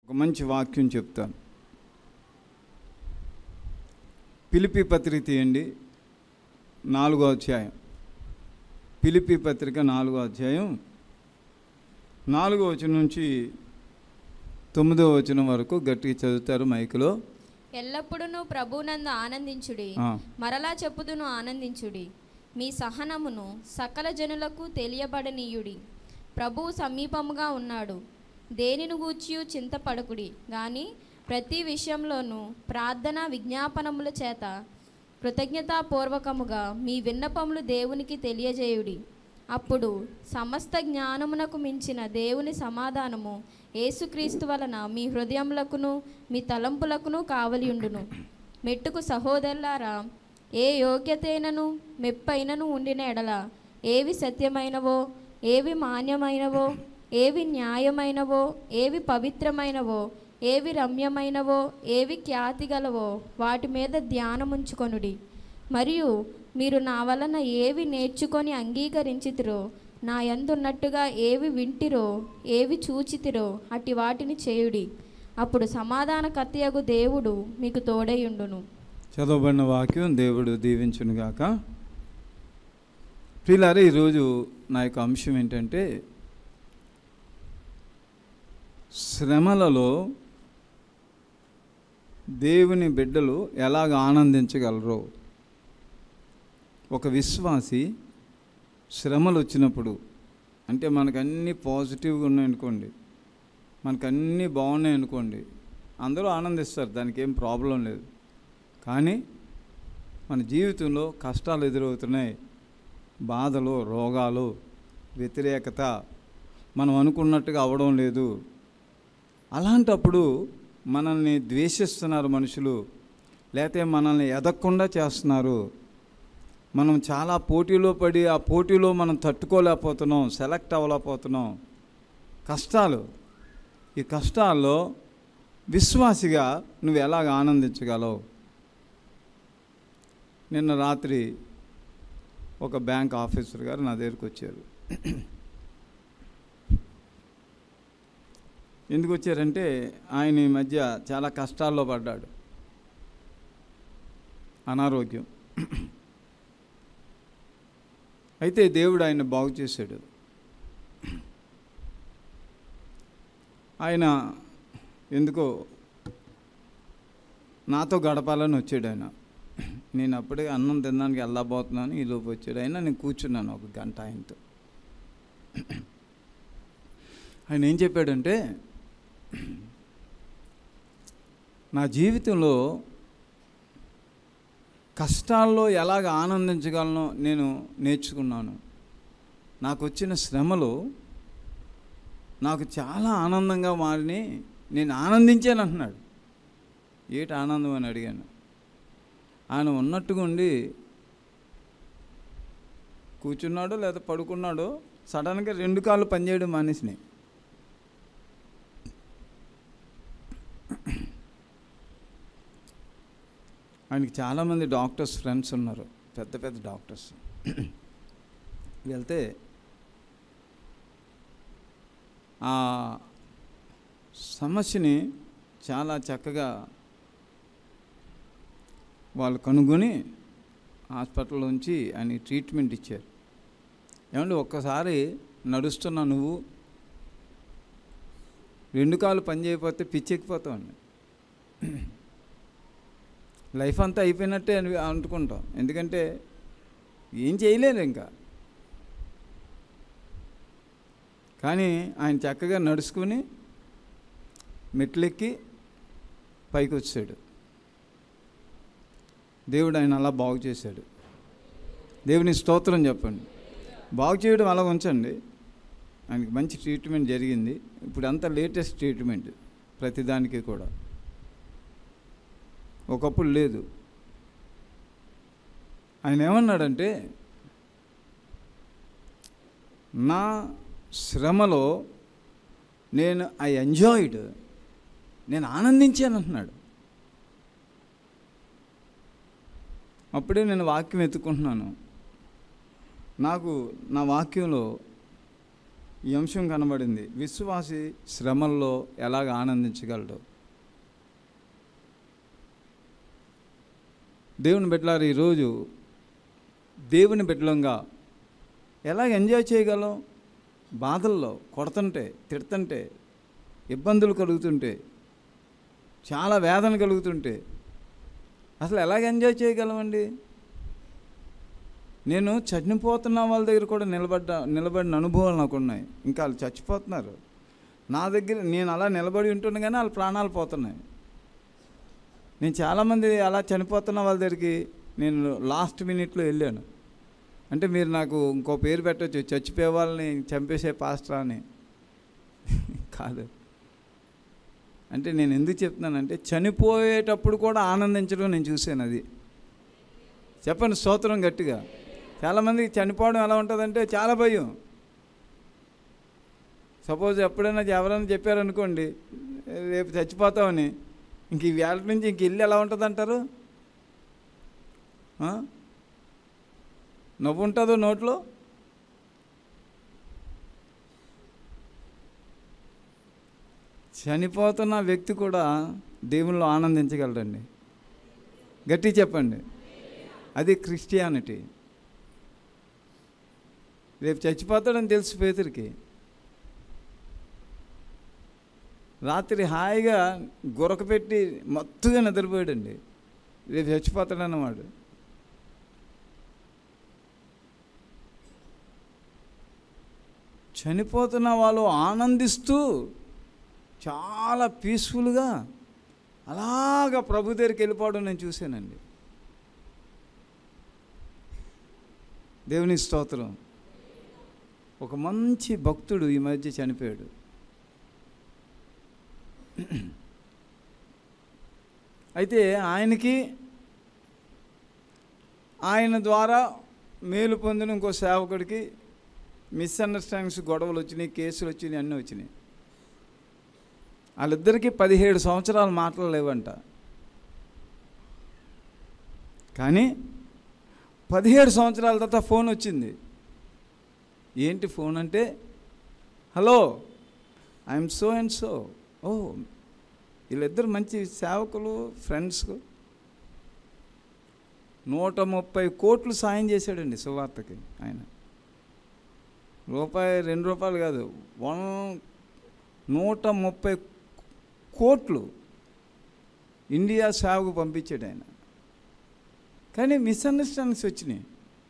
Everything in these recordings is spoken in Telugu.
ఒక మంచి వాక్యం చెప్తాను పిలిపి పత్రిక తీయండి నాలుగో అధ్యాయం పిలిపి పత్రిక నాలుగో అధ్యాయం నాలుగో వచనం నుంచి తొమ్మిదో వచనం వరకు గట్టిగా చదువుతారు మైకులో ఎల్లప్పుడూ ప్రభునందు ఆనందించుడి ఆ, మరలా చెప్పుదును ఆనందించుడి మీ సహనమును సకల జనులకు తెలియబడనీయుడి ప్రభువు సమీపముగా ఉన్నాడు దేనిని గూర్చియు చింతపడకుడి గాని ప్రతి విషయంలోనూ ప్రార్థన విజ్ఞాపనముల చేత కృతజ్ఞతాపూర్వకముగా మీ విన్నపములు దేవునికి తెలియజేయుడి అప్పుడు సమస్త జ్ఞానమునకు మించిన దేవుని సమాధానము యేసుక్రీస్తు వలన మీ హృదయములకును మీ తలంపులకును కావలియుండును మెట్టుకు సహోదరులారా ఏ యోగ్యతైనను మెప్పైనను ఉండిన ఎడల ఏవి సత్యమైనవో ఏవి మాన్యమైనవో ఏవి న్యాయమైనవో ఏవి పవిత్రమైనవో ఏవి రమ్యమైనవో ఏవి ఖ్యాతి గలవో వాటి మీద ధ్యానముంచుకొనుడి మరియు మీరు నా వలన ఏవి నేర్చుకొని అంగీకరించితిరో నా యందున్నట్టుగా ఏవి వింటిరో ఏవి చూచితిరో అట్టి వాటిని చేయుడి అప్పుడు సమాధానకర్తయగు దేవుడు మీకు తోడైయుండును చదవబడిన వాక్యం దేవుడు దీవించునుగాక ప్రియులారా ఈరోజు నా యొక్క అంశం ఏంటంటే శ్రమలలో దేవుని బిడ్డలు ఎలాగ ఆనందించగలరో ఒక విశ్వాసి శ్రమలు వచ్చినప్పుడు అంటే మనకు అన్నీ పాజిటివ్గా ఉన్నాయనుకోండి మనకు అన్నీ బాగున్నాయి అనుకోండి అందరూ ఆనందిస్తారు దానికి ఏం ప్రాబ్లం లేదు కానీ మన జీవితంలో కష్టాలు ఎదురవుతున్నాయి బాధలు రోగాలు వ్యతిరేకత మనం అనుకున్నట్టుగా అవడం లేదు అలాంటప్పుడు మనల్ని ద్వేషిస్తున్నారు మనుషులు లేకపోతే మనల్ని ఎదగకుండా చేస్తున్నారు మనం చాలా పోటీలో పడి ఆ పోటీలో మనం తట్టుకోలేకపోతున్నాం సెలెక్ట్ అవ్వలేకపోతున్నాం కష్టాలు ఈ కష్టాల్లో విశ్వాసిగా నువ్వు ఎలాగ ఆనందించగలవు నిన్న రాత్రి ఒక బ్యాంక్ ఆఫీసర్ గారు నా దగ్గరికి వచ్చారు ఎందుకు వచ్చారంటే ఆయన ఈ మధ్య చాలా కష్టాల్లో పడ్డాడు అనారోగ్యం అయితే దేవుడు ఆయన బాగు చేశాడు ఆయన ఎందుకో నాతో గడపాలని వచ్చాడు ఆయన నేను అప్పుడే అన్నం తినడానికి వెళ్ళబోతున్నాను ఈ లోపు వచ్చాడు అయినా నేను కూర్చున్నాను ఒక గంట ఆయనతో ఆయన ఏం చెప్పాడంటే నా జీవితంలో కష్టాల్లో ఎలాగ ఆనందించగలనో నేను నేర్చుకున్నాను నాకు వచ్చిన శ్రమలు నాకు చాలా ఆనందంగా మారిని నేను ఆనందించాను అంటున్నాడు ఏటి ఆనందం అని అడిగాను ఆయన ఉన్నట్టుగా ఉండి కూర్చున్నాడో లేదా పడుకున్నాడో సడన్గా రెండు కాళ్ళు పనిచేయడం మానేసినాయి ఆయనకి చాలామంది డాక్టర్స్ ఫ్రెండ్స్ ఉన్నారు పెద్ద పెద్ద డాక్టర్స్ వెళ్తే ఆ సమస్యని చాలా చక్కగా వాళ్ళు కనుగొని హాస్పిటల్ ఉంచి ఆయన ట్రీట్మెంట్ ఇచ్చారు ఏమంటే ఒక్కసారి నడుస్తున్నా నువ్వు రెండు కాళ్ళు పని చేయకపోతే పిచ్చెక్కిపోతావండి లైఫ్ అంతా అయిపోయినట్టే అని అనుకుంటాం ఎందుకంటే ఏం చేయలేరు ఇంకా కానీ ఆయన చక్కగా నడుచుకుని మెట్లెక్కి పైకి వచ్చాడు దేవుడు ఆయన అలా బాగు చేశాడు దేవుని స్తోత్రం చెప్పండి బాగు చేయడం అలా ఉంచండి ఆయనకి మంచి ట్రీట్మెంట్ జరిగింది ఇప్పుడు అంతా లేటెస్ట్ ట్రీట్మెంట్ ప్రతిదానికి కూడా ఒకప్పుడు లేదు ఆయన ఏమన్నాడంటే నా శ్రమలో నేను ఐ ఎంజాయిడ్ నేను ఆనందించాను అంటున్నాడు అప్పుడే నేను వాక్యం ఎత్తుకుంటున్నాను నాకు నా వాక్యంలో ఈ అంశం కనబడింది విశ్వాసి శ్రమల్లో ఎలాగ ఆనందించగలడు దేవుని బిడ్డలారు ఈరోజు దేవుని బిడ్డలంగా ఎలా ఎంజాయ్ చేయగలం బాధల్లో కొడుతుంటే తిడుతుంటే ఇబ్బందులు కలుగుతుంటే చాలా వేదన కలుగుతుంటే అసలు ఎలాగ ఎంజాయ్ చేయగలమండి నేను చనిపోతున్న వాళ్ళ దగ్గర కూడా నిలబడ్డ నిలబడిన అనుభవాలు నాకు ఉన్నాయి ఇంకా వాళ్ళు చచ్చిపోతున్నారు నా దగ్గర నేను అలా నిలబడి ఉంటుండగానే వాళ్ళ ప్రాణాలు పోతున్నాయి నేను చాలామంది అలా చనిపోతున్న వాళ్ళ దగ్గరికి నేను లాస్ట్ మినిట్లో వెళ్ళాను అంటే మీరు నాకు ఇంకో పేరు పెట్టవచ్చు చచ్చిపోయే వాళ్ళని చంపేసే పాస్టరా అని కాదు అంటే నేను ఎందుకు చెప్తున్నానంటే చనిపోయేటప్పుడు కూడా ఆనందించడం నేను చూశాను అది చెప్పండి స్తోత్రం గట్టిగా చాలామందికి చనిపోవడం ఎలా ఉంటుందంటే చాలా భయం సపోజ్ ఎప్పుడైనా ఎవరైనా చెప్పారనుకోండి రేపు చచ్చిపోతామని ఇంక ఈ వేళ నుంచి ఇంక ఇల్లు ఎలా ఉంటుంది అంటారు నవ్వు ఉంటుందో నోట్లో చనిపోతున్న వ్యక్తి కూడా దేవునిలో ఆనందించగలరండి గట్టి చెప్పండి అది క్రిస్టియానిటీ రేపు చచ్చిపోతాడని తెలుసు పేతురికి రాత్రి హాయిగా గురక పెట్టి మత్తుగా నిద్రపోయాడండి రేపు చచ్చిపోతాడన్నవాడు చనిపోతున్న వాళ్ళు ఆనందిస్తూ చాలా పీస్ఫుల్గా అలాగ ప్రభు దగ్గరికి వెళ్ళిపోవడం నేను చూశానండి దేవుని స్తోత్రం ఒక మంచి భక్తుడు ఈ మధ్య చనిపోయాడు అయితే ఆయనకి ఆయన ద్వారా మేలు పొందిన ఇంకో సేవకుడికి మిస్అండర్స్టాండింగ్స్ గొడవలు వచ్చినాయి కేసులు వచ్చినాయి అన్నీ వచ్చినాయి వాళ్ళిద్దరికీ పదిహేడు సంవత్సరాలు మాట్లాడలేవంట కానీ పదిహేడు సంవత్సరాల తర్వాత ఫోన్ వచ్చింది ఏంటి ఫోన్ అంటే hello I'm so and so ఓ వీళ్ళిద్దరు మంచి సేవకులు ఫ్రెండ్స్ నూట ముప్పై కోట్లు సాయం చేశాడండి సువార్తకి ఆయన రూపాయి రెండు రూపాయలు కాదు వన్ నూట ముప్పై కోట్లు ఇండియా సేవకు పంపించాడు ఆయన కానీ మిస్అండర్స్టాండింగ్స్ వచ్చినాయి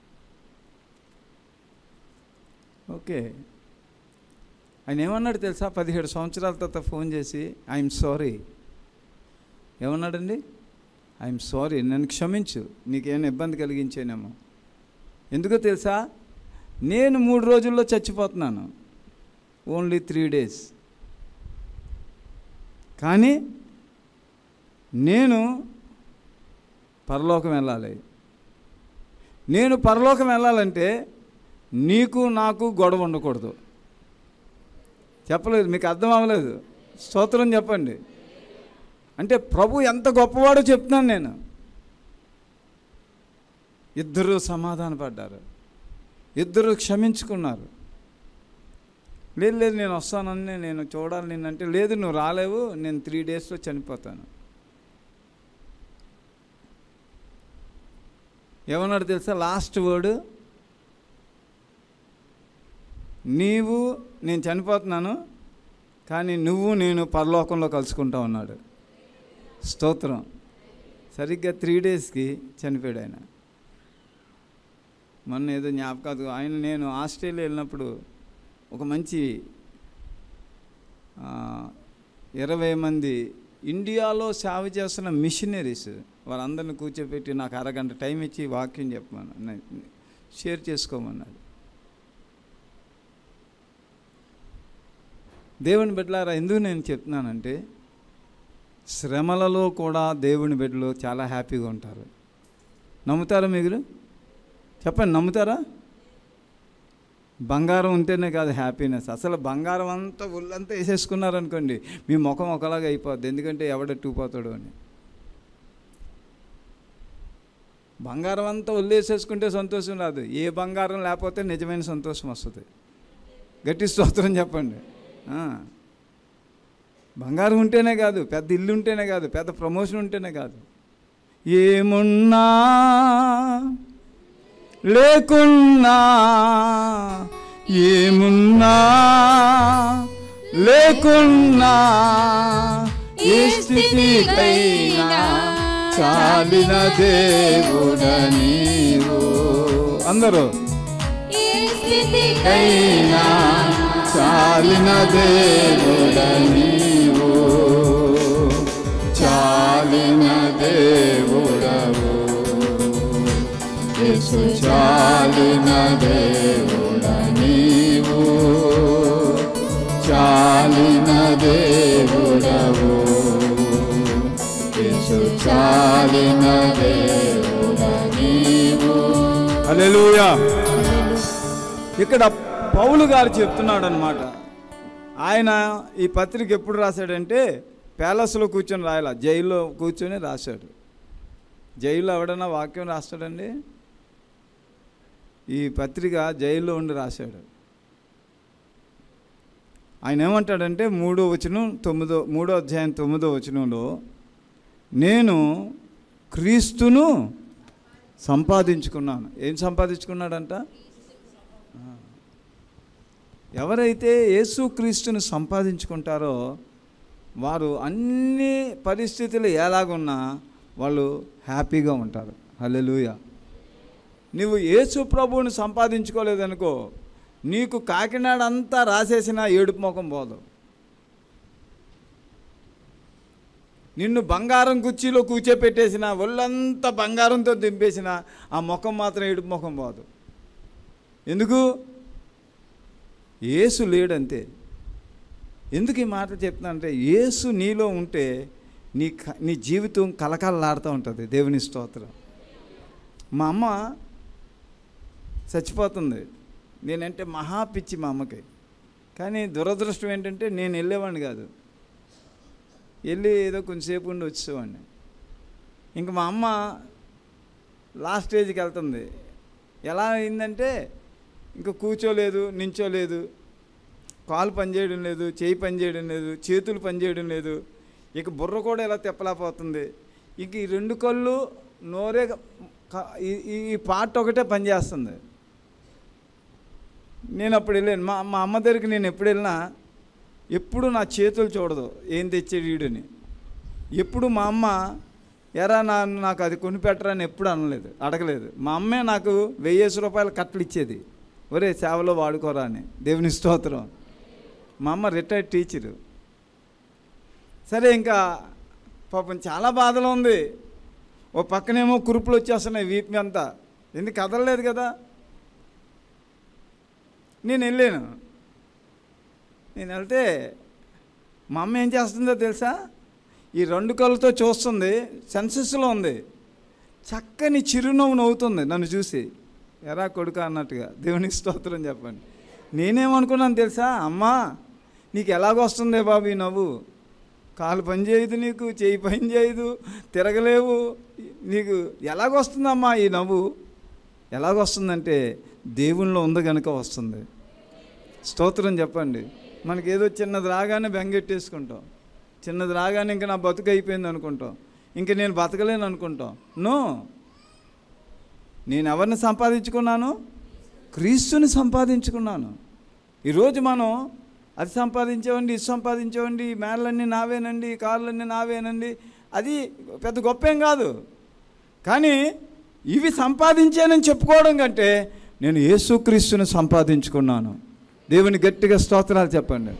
ఓకే ఆయన ఏమన్నాడు తెలుసా పదిహేడు సంవత్సరాల తర్వాత ఫోన్ చేసి ఐఎమ్ సారీ ఏమన్నాడండి ఐఎమ్ సారీ నన్ను క్షమించు నీకేమైనా ఇబ్బంది కలిగించానేమో ఎందుకో తెలుసా నేను మూడు రోజుల్లో చచ్చిపోతున్నాను ఓన్లీ త్రీ డేస్ కానీ నేను పరలోకం వెళ్ళాలి నేను పరలోకం వెళ్ళాలంటే నీకు నాకు గొడవ ఉండకూడదు చెప్పలేదు మీకు అర్థం అవ్వలేదు స్తోత్రం చెప్పండి అంటే ప్రభు ఎంత గొప్పవాడో చెప్తున్నాను నేను ఇద్దరు సమాధాన పడ్డారు ఇద్దరు క్షమించుకున్నారు లేదు లేదు నేను వస్తానని నేను చూడాలి నిన్నంటే లేదు నువ్వు రాలేవు నేను త్రీ డేస్లో చనిపోతాను ఏమన్నాడు తెలుసా లాస్ట్ వర్డ్ నీవు నేను చనిపోతున్నాను కానీ నువ్వు నేను పరలోకంలో కలుసుకుంటా ఉన్నాడు స్తోత్రం సరిగ్గా త్రీ డేస్కి చనిపోయాడు ఆయన మొన్న ఏదో జ్ఞాపకాలు ఆయన నేను ఆస్ట్రేలియా వెళ్ళినప్పుడు ఒక మంచి ఆ, ఇరవై మంది ఇండియాలో సేవ చేస్తున్న మిషనరీస్ వాళ్ళందరిని కూర్చోబెట్టి నాకు అరగంట టైం ఇచ్చి వాక్యం చెప్పమని షేర్ చేసుకోమన్నాడు దేవుని బిడ్డలారా ఎందుకు నేను చెప్తున్నానంటే శ్రమలలో కూడా దేవుని బిడ్డలు చాలా హ్యాపీగా ఉంటారు నమ్ముతారా మీరు చెప్పండి నమ్ముతారా బంగారం ఉంటేనే కాదు హ్యాపీనెస్ అసలు బంగారం అంతా ఒళ్ళంతా వేసేసుకున్నారనుకోండి మీ ముఖం ఒకలాగా అయిపోద్ది ఎందుకంటే ఎవడెట్టుకుపోతాడు అని బంగారం అంతా ఒళ్ళేసేసుకుంటే సంతోషం రాదు ఏ బంగారం లేకపోతే నిజమైన సంతోషం వస్తుంది గట్టి స్తోత్రం చెప్పండి ఆ. బంగారం ఉంటేనే కాదు పెద్ద ఇల్లు ఉంటేనే కాదు పెద్ద ప్రమోషన్ ఉంటేనే కాదు ఏమున్నా లేకున్నా ఏమున్నా లేకున్నా ఏ స్థితికైనా చాలిన దేవుడ నీవు అందరూ ఏ స్థితికైనా కైనా చాలిన దేవుడ నీవు చాలిన దేవుడవు యేసు చాలిన దేవుడ నీవు చాలిన దేవుడవు యేసు చాలిన దేవుడ నీవు హల్లెలూయా ఇక్కడ పౌలు గారు చెప్తున్నాడు అనమాట ఆయన ఈ పత్రిక ఎప్పుడు రాశాడంటే ప్యాలెస్లో కూర్చొని రాయాల జైల్లో కూర్చొని రాశాడు జైల్లో ఎవడన్నా వాక్యం రాస్తాడండి ఈ పత్రిక జైల్లో ఉండి రాశాడు ఆయన ఏమంటాడంటే మూడో వచనం తొమ్మిదో మూడో అధ్యాయం తొమ్మిదో వచనంలో నేను క్రీస్తును సంపాదించుకున్నాను ఏం సంపాదించుకున్నాడంట ఎవరైతే యేసుక్రీస్తుని సంపాదించుకుంటారో వారు అన్ని పరిస్థితులు ఎలాగున్నా వాళ్ళు హ్యాపీగా ఉంటారు హల్లెలూయా నువ్వు యేసు ప్రభువుని సంపాదించుకోలేదనుకో నీకు కాకినాడ అంతా రాసేసిన ఏడుపు ముఖం పోదు నిన్ను బంగారం కుర్చీలో కూర్చోపెట్టేసిన ఒళ్ళంతా బంగారంతో దింపేసిన ఆ ముఖం మాత్రం ఏడుపు ముఖం పోదు ఎందుకు యేసు లేడంతే ఎందుకు ఈ మాట చెప్తున్నా అంటే యేసు నీలో ఉంటే నీ క- నీ జీవితం కలకలలాడుతూ ఉంటుంది దేవుని స్తోత్రం మా అమ్మ చచ్చిపోతుంది నేనంటే మహా పిచ్చి మా అమ్మకి కానీ దురదృష్టం ఏంటంటే నేను వెళ్ళేవాడిని కాదు వెళ్ళి ఏదో కొంచెంసేపు ఉండి వచ్చేవాడిని ఇంక మా అమ్మ లాస్ట్ స్టేజ్కి వెళ్తుంది ఎలా అయిందంటే ఇంకా కూర్చోలేదు నించోలేదు కాలు పనిచేయడం లేదు చేయి పనిచేయడం లేదు చేతులు పనిచేయడం లేదు ఇక బుర్ర కూడా ఇలా తెప్పలేకపోతుంది ఇంక ఈ రెండు కళ్ళు నోరే క- ఈ- ఈ ఈ పార్ట్ ఒకటే పనిచేస్తుంది నేను అప్పుడు వెళ్ళాను మా మా అమ్మ దగ్గరికి నేను ఎప్పుడు వెళ్ళినా ఎప్పుడు నా చేతులు చూడదు ఏం తెచ్చాడు వీడని ఎప్పుడు మా అమ్మ ఎరా నా నాకు అది కొనిపెట్టరా అని ఎప్పుడు అనలేదు అడగలేదు మా అమ్మే నాకు వెయ్యేసి రూపాయల కట్టలు ఇచ్చేది ఒరే సేవలో వాడుకోరా అని దేవుని స్తోత్రం మా అమ్మ రిటైర్డ్ టీచరు సరే ఇంకా పాపం చాలా బాధలో ఉంది ఓ పక్కనేమో కురుపులు వచ్చేస్తున్నాయి వీపు మీద అంతా ఎందుకు కదలలేదు కదా నేను వెళ్ళాను నేను వెళ్తే మా అమ్మ ఏం చేస్తుందో తెలుసా ఈ రెండు కళ్ళతో చూస్తుంది సెన్సెస్లో ఉంది చక్కని చిరునవ్వు నవ్వుతుంది నన్ను చూసి ఎరా కొడుక అన్నట్టుగా దేవునికి స్తోత్రం చెప్పండి నేనేమనుకున్నాను తెలుసా అమ్మా నీకు ఎలాగొస్తుందే బాబు ఈ నవ్వు కాలు పని చేయదు నీకు చేయి పని చేయదు తిరగలేవు నీకు ఎలాగొస్తుందమ్మా ఈ నవ్వు ఎలాగొస్తుందంటే దేవునిలో ఉంది కనుక వస్తుంది స్తోత్రం చెప్పండి మనకి ఏదో చిన్నది రాగానే బెంగెట్టేసుకుంటాం చిన్నది రాగానే ఇంకా నా బతుకు అయిపోయింది అనుకుంటాం ఇంక నేను బతకలేను అనుకుంటాం నో నేను ఎవరిని సంపాదించుకున్నాను క్రీస్తుని సంపాదించుకున్నాను ఈరోజు మనం అది సంపాదించామండి ఇది సంపాదించామండి ఈ మేళ్ళన్నీ నావేనండి ఈ కార్లన్నీ నావేనండి అది పెద్ద గొప్ప ఏం కాదు కానీ ఇవి సంపాదించానని చెప్పుకోవడం కంటే నేను యేసుక్రీస్తుని సంపాదించుకున్నాను దేవుని గట్టిగా స్తోత్రాలు చెప్పండి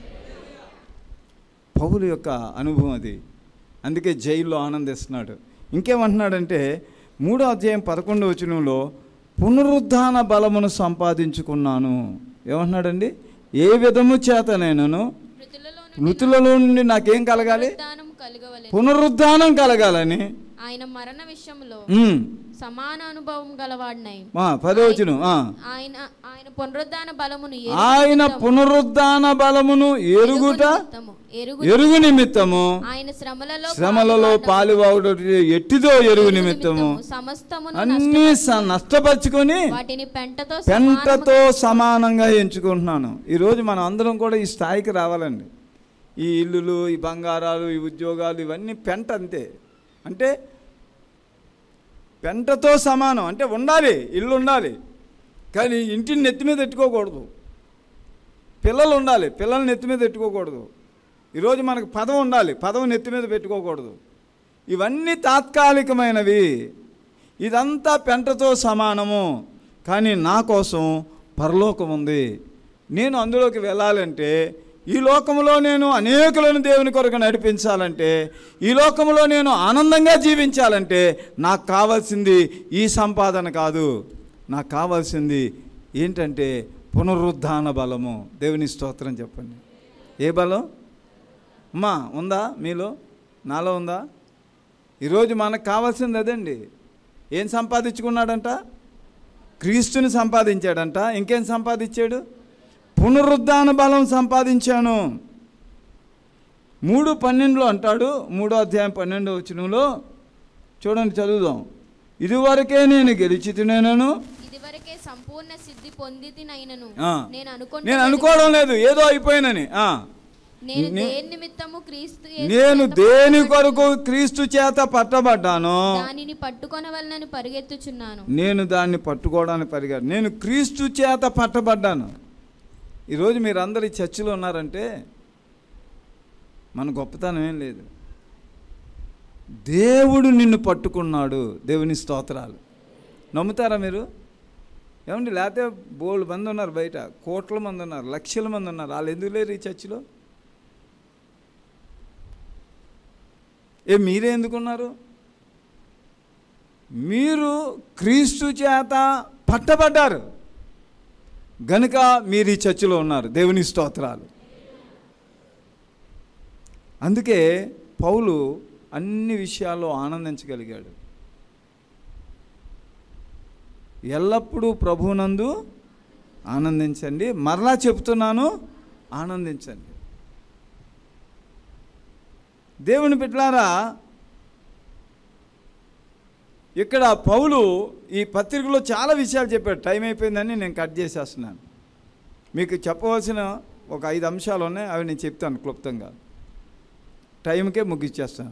పౌలు యొక్క అనుభవం అది అందుకే జైల్లో ఆనందిస్తున్నాడు ఇంకేమంటున్నాడంటే మూడో అధ్యాయం పదకొండో వచనంలో పునరుద్ధాన బలమును సంపాదించుకున్నాను ఏమంటున్నాడండి ఏ విధము చేత నేను మృతులలో మృతులలో నుండి నాకేం కలగాలి పునరుద్ధానం కలుగవలెను పునరుద్ధానం కలగాలని ఆయన మరణ విషయంలో ఉమ్, సమాన అనుభవం గలవాడినై ఆ, పదవచనం ఆ. ఆయన ఆయన పునరుద్ధాన బలమును ఆయన పునరుద్ధాన బలమును ఎరుగుట నిమిత్తము ఎరుగు ఎరుగు నిమిత్తము ఆయన శ్రమలలో శ్రమలలో పాలువాడు ఎట్టిదో ఎరుగు నిమిత్తము సమస్తమును అన్నీ స- నష్టపరుచుకొని వాటిని పెంటతో పెంటతో సమానంగా ఎంచుకుంటున్నాను ఈరోజు మనం అందరం కూడా ఈ స్థాయికి రావాలండి ఈ ఇల్లులు ఈ బంగారాలు ఈ ఉద్యోగాలు ఇవన్నీ పెంట అంతే అంటే పెంటతో సమానం అంటే ఉండాలి ఇల్లు ఉండాలి కానీ ఇంటిని నెత్తి మీద ఎట్టుకోకూడదు పిల్లలు ఉండాలి పిల్లల్ని నెత్తి మీద పెట్టుకోకూడదు ఈరోజు మనకు పదవి ఉండాలి పదవి నెత్తి మీద పెట్టుకోకూడదు ఇవన్నీ తాత్కాలికమైనవి ఇదంతా పెంటతో సమానము కానీ నా కోసం పరలోకం ఉంది నేను అందులోకి వెళ్ళాలంటే ఈ లోకంలో నేను అనేకులను దేవుని కొరకు నడిపించాలంటే ఈ లోకంలో నేను ఆనందంగా జీవించాలంటే నాకు కావాల్సింది ఈ సంపాదన కాదు నాకు కావాల్సింది ఏంటంటే పునరుద్ధాన బలము దేవుని స్తోత్రం చెప్పండి ఏ బలం అమ్మా ఉందా మీలో నాలో ఉందా ఈరోజు మనకు కావాల్సింది అదండి ఏం సంపాదించుకున్నాడంట క్రీస్తుని సంపాదించాడంట ఇంకేం సంపాదించాడు పునరుద్ధాన బలం సంపాదించాను మూడు పన్నెండులో అంటాడు మూడో అధ్యాయం పన్నెండో వచనంలో చూడండి చదువుదాం ఇదివరకే నేను గెలిచి తినేనను ఇదివరకే సంపూర్ణ సిద్ధి పొందితినైనను ఆ. నేను అనుకుంటే నేను అనుకోవడం లేదు ఏదో అయిపోయినని ఆ. నేను నే- దేని నిమిత్తము క్రీస్తు యేసు నేను చేత దేని పట్టబడి కొరకు క్రీస్తు చేత పట్టబడ్డానో దానిని పట్టుకొనవలనని పరిగెత్తుచున్నాను నేను దాన్ని పట్టుకోవడానికి పరిగాడు నేను క్రీస్తు చేత పట్టబడ్డాను ఈరోజు మీరందరు ఈ చర్చిలో ఉన్నారంటే మన గొప్పతనం ఏం లేదు దేవుడు నిన్ను పట్టుకున్నాడు దేవుని స్తోత్రాలు నమ్ముతారా మీరు ఏమండి లేకపోతే బోల్డ్ మంది ఉన్నారు బయట కోట్ల మంది ఉన్నారు లక్షల మంది ఉన్నారు వాళ్ళు ఎందుకు లేరు ఈ చర్చిలో ఏ మీరే ఎందుకున్నారు మీరు క్రీస్తు చేత పట్టబడ్డారు గనుక మీరు ఈ చర్చిలో ఉన్నారు దేవుని స్తోత్రాలు అందుకే పౌలు అన్ని విషయాల్లో ఆనందించగలిగాడు ఎల్లప్పుడూ ప్రభువునందు ఆనందించండి మరలా చెప్తున్నాను ఆనందించండి దేవుని బిడ్డలారా ఇక్కడ పౌలు ఈ పత్రికలో చాలా విషయాలు చెప్పాడు టైం అయిపోయిందని నేను కట్ చేసేస్తున్నాను మీకు చెప్పవలసిన ఒక ఐదు అంశాలు ఉన్నాయి అవి నేను చెప్తాను క్లుప్తంగా టైంకే ముగిచ్చేస్తాను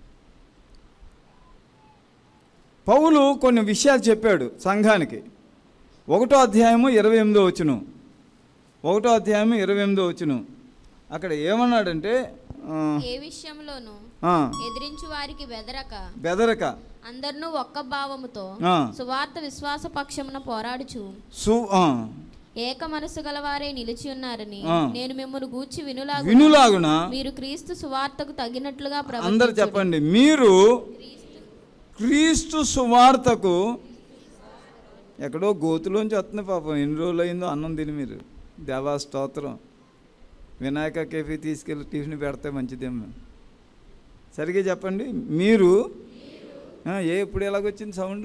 పౌలు కొన్ని విషయాలు చెప్పాడు సంఘానికి ఒకటో అధ్యాయము ఇరవై ఎనిమిదో వచ్చును ఒకటో అధ్యాయము ఇరవై ఎనిమిదో వచ్చును అక్కడ ఏమన్నాడంటే ఆ, ఏ విషయంలోనూ ఆ, ఎదిరించు వారికి బెదరక బెదరక అందరినూ ఒక్క భావముతో ఆ. సువార్త విశ్వాస పక్షమున పోరాడుచు సు ఆ, ఏక మనసు గలవారే నిలిచి ఉన్నారని ఆ. నేను మిమ్మల్ని గూర్చి వినులాగు వినులాగున మీరు క్రీస్తు సువార్తకు తగినట్లుగా అందరు ప్రవర్తించుడి. చెప్పండి మీరు క్రీస్తు సువార్తకు ఎక్కడో గోతులోంచి వస్తుంది పాపం ఎన్ని రోజులు అయిందో అన్నం తిని మీరు దేవా స్తోత్రం వినాయక కేఫీ తీసుకెళ్ళి టిఫిన్ పెడితే మంచిదేమో సరిగ్గా చెప్పండి మీరు ఆ, ఏ ఇప్పుడు ఎలాగొచ్చింది సౌండ్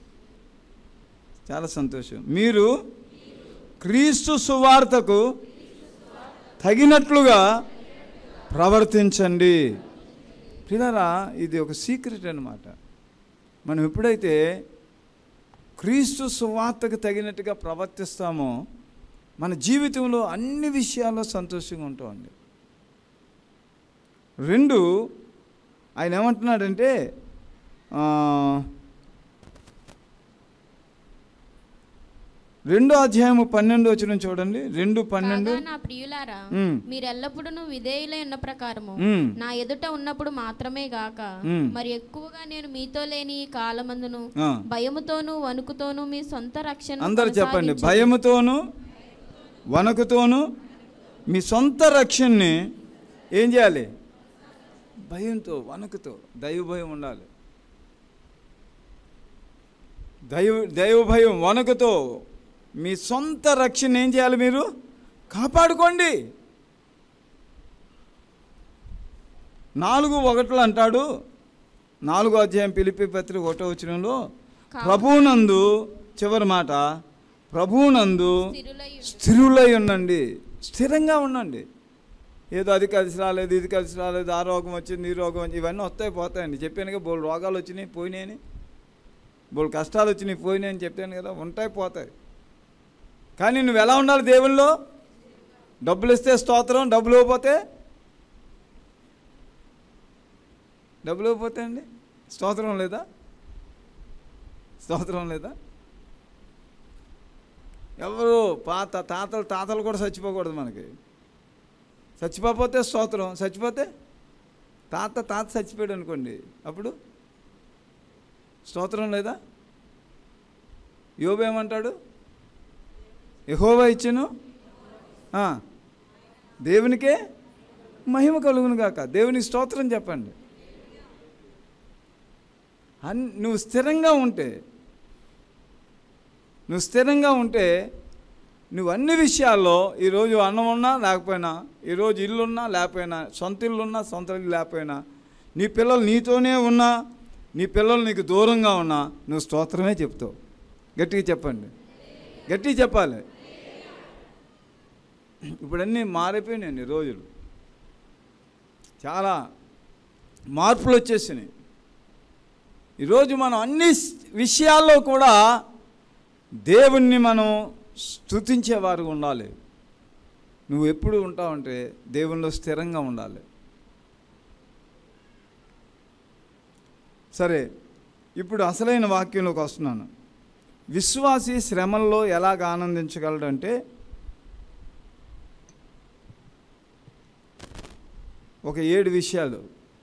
చాలా సంతోషం మీరు క్రీస్తు సువార్తకు తగినట్లుగా ప్రవర్తించండి పిల్లరా ఇది ఒక సీక్రెట్ అన్నమాట మనం ఎప్పుడైతే క్రీస్తు సువార్తకు తగినట్టుగా ప్రవర్తిస్తామో మన జీవితంలో అన్ని విషయాల్లో సంతోషంగా ఉంటామండి రెండు ఆయన ఏమంటున్నాడంటే ఆ, రెండో అధ్యాయము పన్నెండు వచ్చిన చూడండి రెండు పన్నెండు కాగా నా ప్రియులారా ఉమ్. మీరెల్లప్పుడూ విధేయులై ఉన్న ప్రకారము ఉమ్. నా ఎదుట ఉన్నప్పుడు మాత్రమే గాక ఉమ్. మరి ఎక్కువగా నేను మీతో లేని ఈ కాలమందును ఆ. భయముతోను వణుకుతోను మీ సొంత రక్షణ అందరు చెప్పండి భయముతోను వణకుతోను మీ సొంత రక్షణని ఏం చేయాలి భయంతో వణుకుతో దైవ భయం ఉండాలి దైవ దైవ భయం వణుకుతో మీ సొంత రక్షణ ఏం చేయాలి మీరు కాపాడుకోండి నాలుగు ఒకట్లు అంటాడు నాలుగో అధ్యాయం పిలిపి పత్రిక ఒకటో వచనంలో కావు- ప్రభువునందు చివరి మాట ప్రభువునందు స్థిరులై ఉండు. స్థిరులై ఉండండి స్థిరంగా ఉండండి ఏదో అది కలిసి రాలేదు ఇది కలిసి రాలేదు ఆ రోగం వచ్చింది ఈ రోగం వచ్చింది ఇవన్నీ వస్తాయి పోతాయండి చెప్పానుగా బోల్ రోగాలు వచ్చినాయి పోయినాయని బోల్ కష్టాలు వచ్చినాయి పోయినాయి అని చెప్పాను కదా ఉంటాయి పోతాయి కానీ నువ్వు ఎలా ఉండాలి దేవుల్లో డబ్బులు ఇస్తే స్తోత్రం డబ్బులు ఇవ్వకపోతే డబ్బులు ఇవ్వకపోతే అండి స్తోత్రం లేదా స్తోత్రం లేదా ఎవరు పాత తాతలు తాతలు కూడా చచ్చిపోకూడదు మనకి చచ్చిపోతే స్తోత్రం చచ్చిపోతే తాత తాత చచ్చిపోయాడు అనుకోండి అప్పుడు స్తోత్రం లేదా యోబు ఏమంటాడు యహోవా ఇచ్చును ఆ, దేవునికే మహిమ కలుగును గాక దేవుని స్తోత్రం చెప్పండి అన్ నువ్వు స్థిరంగా ఉంటే నువ్వు స్థిరంగా ఉంటే నువ్వు అన్ని విషయాల్లో ఈరోజు అన్నం ఉన్నా లేకపోయినా ఈరోజు ఇల్లున్నా లేకపోయినా సొంత ఇల్లున్నా సొంత ఇల్లు లేకపోయినా నీ పిల్లలు నీతోనే ఉన్నా నీ పిల్లలు నీకు దూరంగా ఉన్నా నువ్వు స్తోత్రమే చెప్తావు గట్టిగా చెప్పండి గట్టిగా చెప్పాలి ఇప్పుడన్నీ మారిపోయినాయండి రోజులు చాలా మార్పులు వచ్చేసినాయి ఈరోజు మనం అన్ని స్- విషయాల్లో కూడా దేవుణ్ణి మనం స్తుతించేవారు ఉండాలి నువ్వు ఎప్పుడు ఉంటావంటే దేవునిలో స్థిరంగా ఉండాలి సరే ఇప్పుడు అసలైన వాక్యంలోకి వస్తున్నాను విశ్వాసి శ్రమల్లో ఎలాగ ఆనందించగలడంటే ఒక ఏడు విషయాలు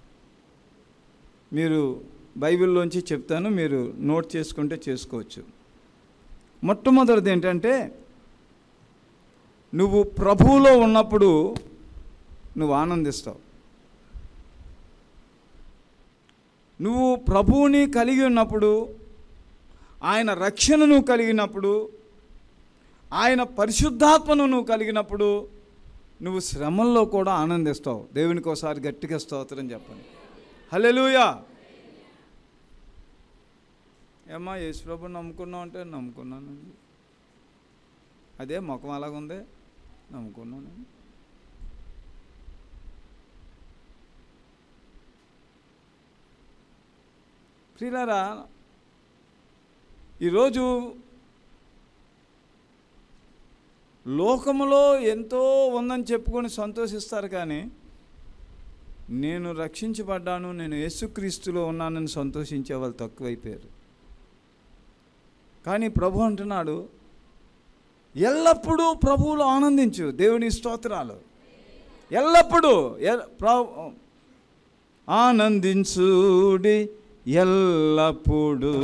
మీరు బైబిల్లోంచి చెప్తాను మీరు నోట్ చేసుకుంటే చేసుకోవచ్చు మొట్టమొదటిది ఏంటంటే నువ్వు ప్రభువులో ఉన్నప్పుడు నువ్వు ఆనందిస్తావు నువ్వు ప్రభువుని కలిగి ఉన్నప్పుడు ఆయన రక్షణను కలిగినప్పుడు ఆయన పరిశుద్ధాత్మను నువ్వు కలిగినప్పుడు నువ్వు శ్రమల్లో కూడా ఆనందిస్తావు దేవునికి ఒకసారి గట్టిగా స్తోత్రం చెప్పండి హల్లెలూయా ఏమ్మా యేసుప్రభు నమ్ముకున్నావు అంటే నమ్ముకున్నానండి అదే ముఖం అలాగుంది నమ్ముకున్నానండి ప్రియులారా ఈరోజు లోకములో ఎంతో ఉందని చెప్పుకొని సంతోషిస్తారు కానీ నేను రక్షించబడ్డాను నేను యేసుక్రీస్తులో ఉన్నానని సంతోషించే వాళ్ళు తక్కువైపోయారు కానీ ప్రభు అంటున్నాడు ఎల్లప్పుడూ ప్రభువులో ఆనందించు దేవుని స్తోత్రాలు ఎల్లప్పుడూ ఎల్- ప్ర- ఆనందించుడి ఎల్లప్పుడూ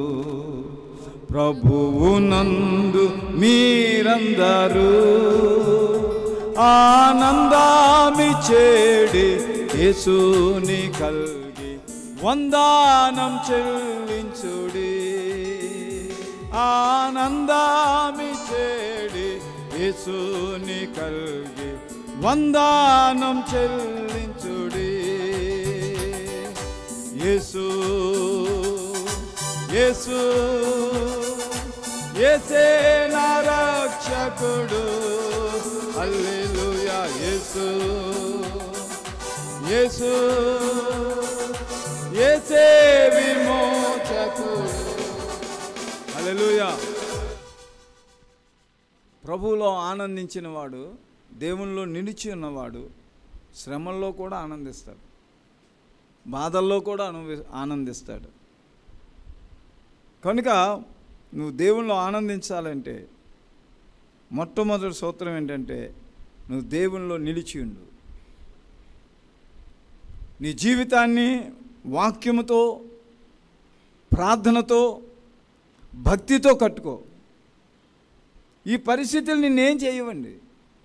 ప్రభువునందు మీరందరూ ఆనందామి చేడి యేసుని కల్గి వందానం చెల్లించుడి ఆనందామి చేడి యేసుని కల్గి వందానం చెల్లించుడి యేసు యేసు యేసే నా రక్షకుడు హల్లెలూయా యేసు యేసు యేసే విమోచకుడు హల్లెలూయా ప్రభువులో ఆనందించిన వాడు దేవునిలో నిలిచి ఉన్నవాడు శ్రమల్లో కూడా ఆనందిస్తాడు బాధల్లో కూడా అనుభవి ఆనందిస్తాడు కనుక నువ్వు దేవునిలో ఆనందించాలంటే మొట్టమొదటి సూత్రం ఏంటంటే నువ్వు దేవునిలో నిలిచి ఉండు నీ జీవితాన్ని వాక్యముతో ప్రార్థనతో భక్తితో కట్టుకో ఈ పరిస్థితులు నిన్నేం చేయవండి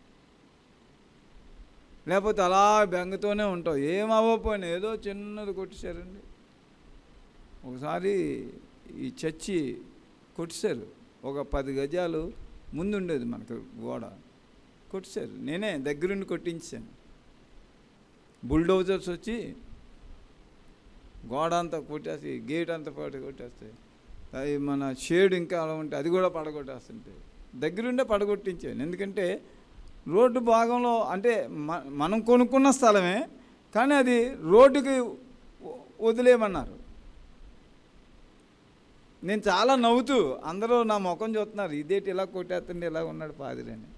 లేకపోతే అలా బెంగతోనే ఉంటావు ఏం అవ్వకపోయినా ఏదో చిన్నది కొట్టేశారండి ఒకసారి ఈ చర్చి కొట్టేశారు ఒక పది గజాలు ముందు ఉండేది మనకు గోడ కొట్టేశారు నేనే దగ్గరుండి కొట్టించాను బుల్డోజర్స్ వచ్చి గోడ అంతా కొట్టేసి గేట్ అంతా పాటు కొట్టేస్తే అది మన షేడ్ ఇంకా అలా ఉంటే అది కూడా పడగొట్టేస్తుంటే దగ్గరుండే పడగొట్టించాను ఎందుకంటే రోడ్డు భాగంలో అంటే మ- మనం కొనుక్కున్న స్థలమే కానీ అది రోడ్డుకి వ- వదిలేయమన్నారు నేను చాలా నవ్వుతూ అందరూ నా ముఖం చూస్తున్నారు ఇదేంటి ఇలా కొట్టేస్తుండే ఇలా ఉన్నాడు పాదిరని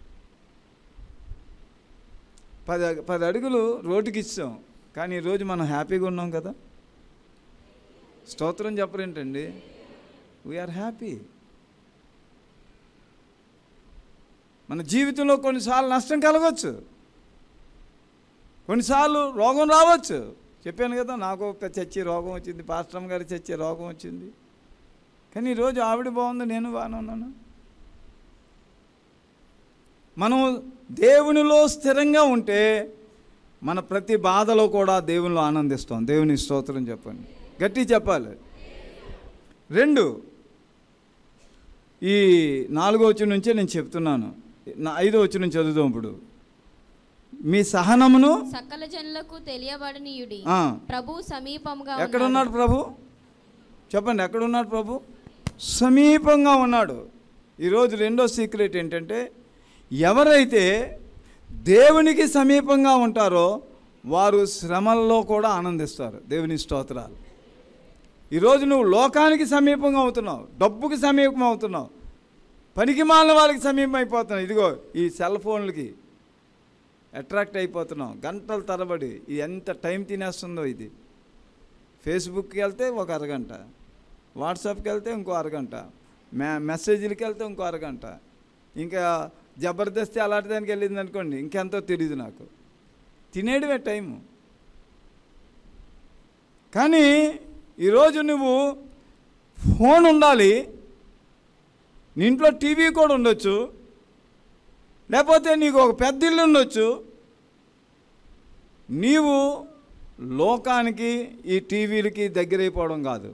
పది అగు- పది అడుగులు రోడ్డుకి ఇచ్చాం కానీ ఈరోజు మనం హ్యాపీగా ఉన్నాం కదా స్తోత్రం చెప్పరేంటండి వీఆర్ హ్యాపీ మన జీవితంలో కొన్నిసార్లు నష్టం కలగవచ్చు కొన్నిసార్లు రోగం రావచ్చు చెప్పాను కదా నాకు ఒక చచ్చే రోగం వచ్చింది పాస్టమ్ గారి చచ్చే రోగం వచ్చింది కానీ ఈరోజు ఆవిడ బాగుంది నేను బాగానే ఉన్నాను మనం దేవునిలో స్థిరంగా ఉంటే మన ప్రతి బాధలో కూడా దేవునిలో ఆనందిస్తాం దేవుని స్తోత్రం చెప్పండి గట్టి చెప్పాలి రెండు ఈ నాలుగో వచ్చి నుంచే నేను చెప్తున్నాను నా ఐదో వచ్చి నుంచి చదువుతాం ఇప్పుడు మీ సహనమును సకల జనులకు తెలియబడనీయుడి ఆ, ప్రభు సమీపంగా ఎక్కడున్నాడు ప్రభు చెప్పండి ఎక్కడున్నాడు ప్రభు సమీపంగా ఉన్నాడు ఈరోజు రెండో సీక్రెట్ ఏంటంటే ఎవరైతే దేవునికి సమీపంగా ఉంటారో వారు శ్రమల్లో కూడా ఆనందిస్తారు దేవుని స్తోత్రాలు ఈరోజు నువ్వు లోకానికి సమీపంగా అవుతున్నావు డబ్బుకి సమీపం అవుతున్నావు పనికి మాలిన వాళ్ళకి సమీపం అయిపోతున్నావు ఇదిగో ఈ సెల్ ఫోన్లకి అట్రాక్ట్ అయిపోతున్నాం గంటల తరబడి ఇది ఎంత టైం తినేస్తుందో ఇది ఫేస్బుక్కి వెళ్తే ఒక అరగంట వాట్సాప్కి వెళ్తే ఇంకో అరగంట మే మెసేజ్లకి వెళ్తే ఇంకో అరగంట ఇంకా జబర్దస్తి అలాంటి దానికి వెళ్ళింది అనుకోండి ఇంకెంతో తెలియదు నాకు తినేయడమే టైము కానీ ఈరోజు నువ్వు ఫోన్ ఉండాలి నీ ఇంట్లో టీవీ కూడా ఉండొచ్చు లేకపోతే నీకు ఒక పెద్ద ఇల్లు ఉండొచ్చు నీవు లోకానికి ఈ టీవీలకి దగ్గరైపోవడం కాదు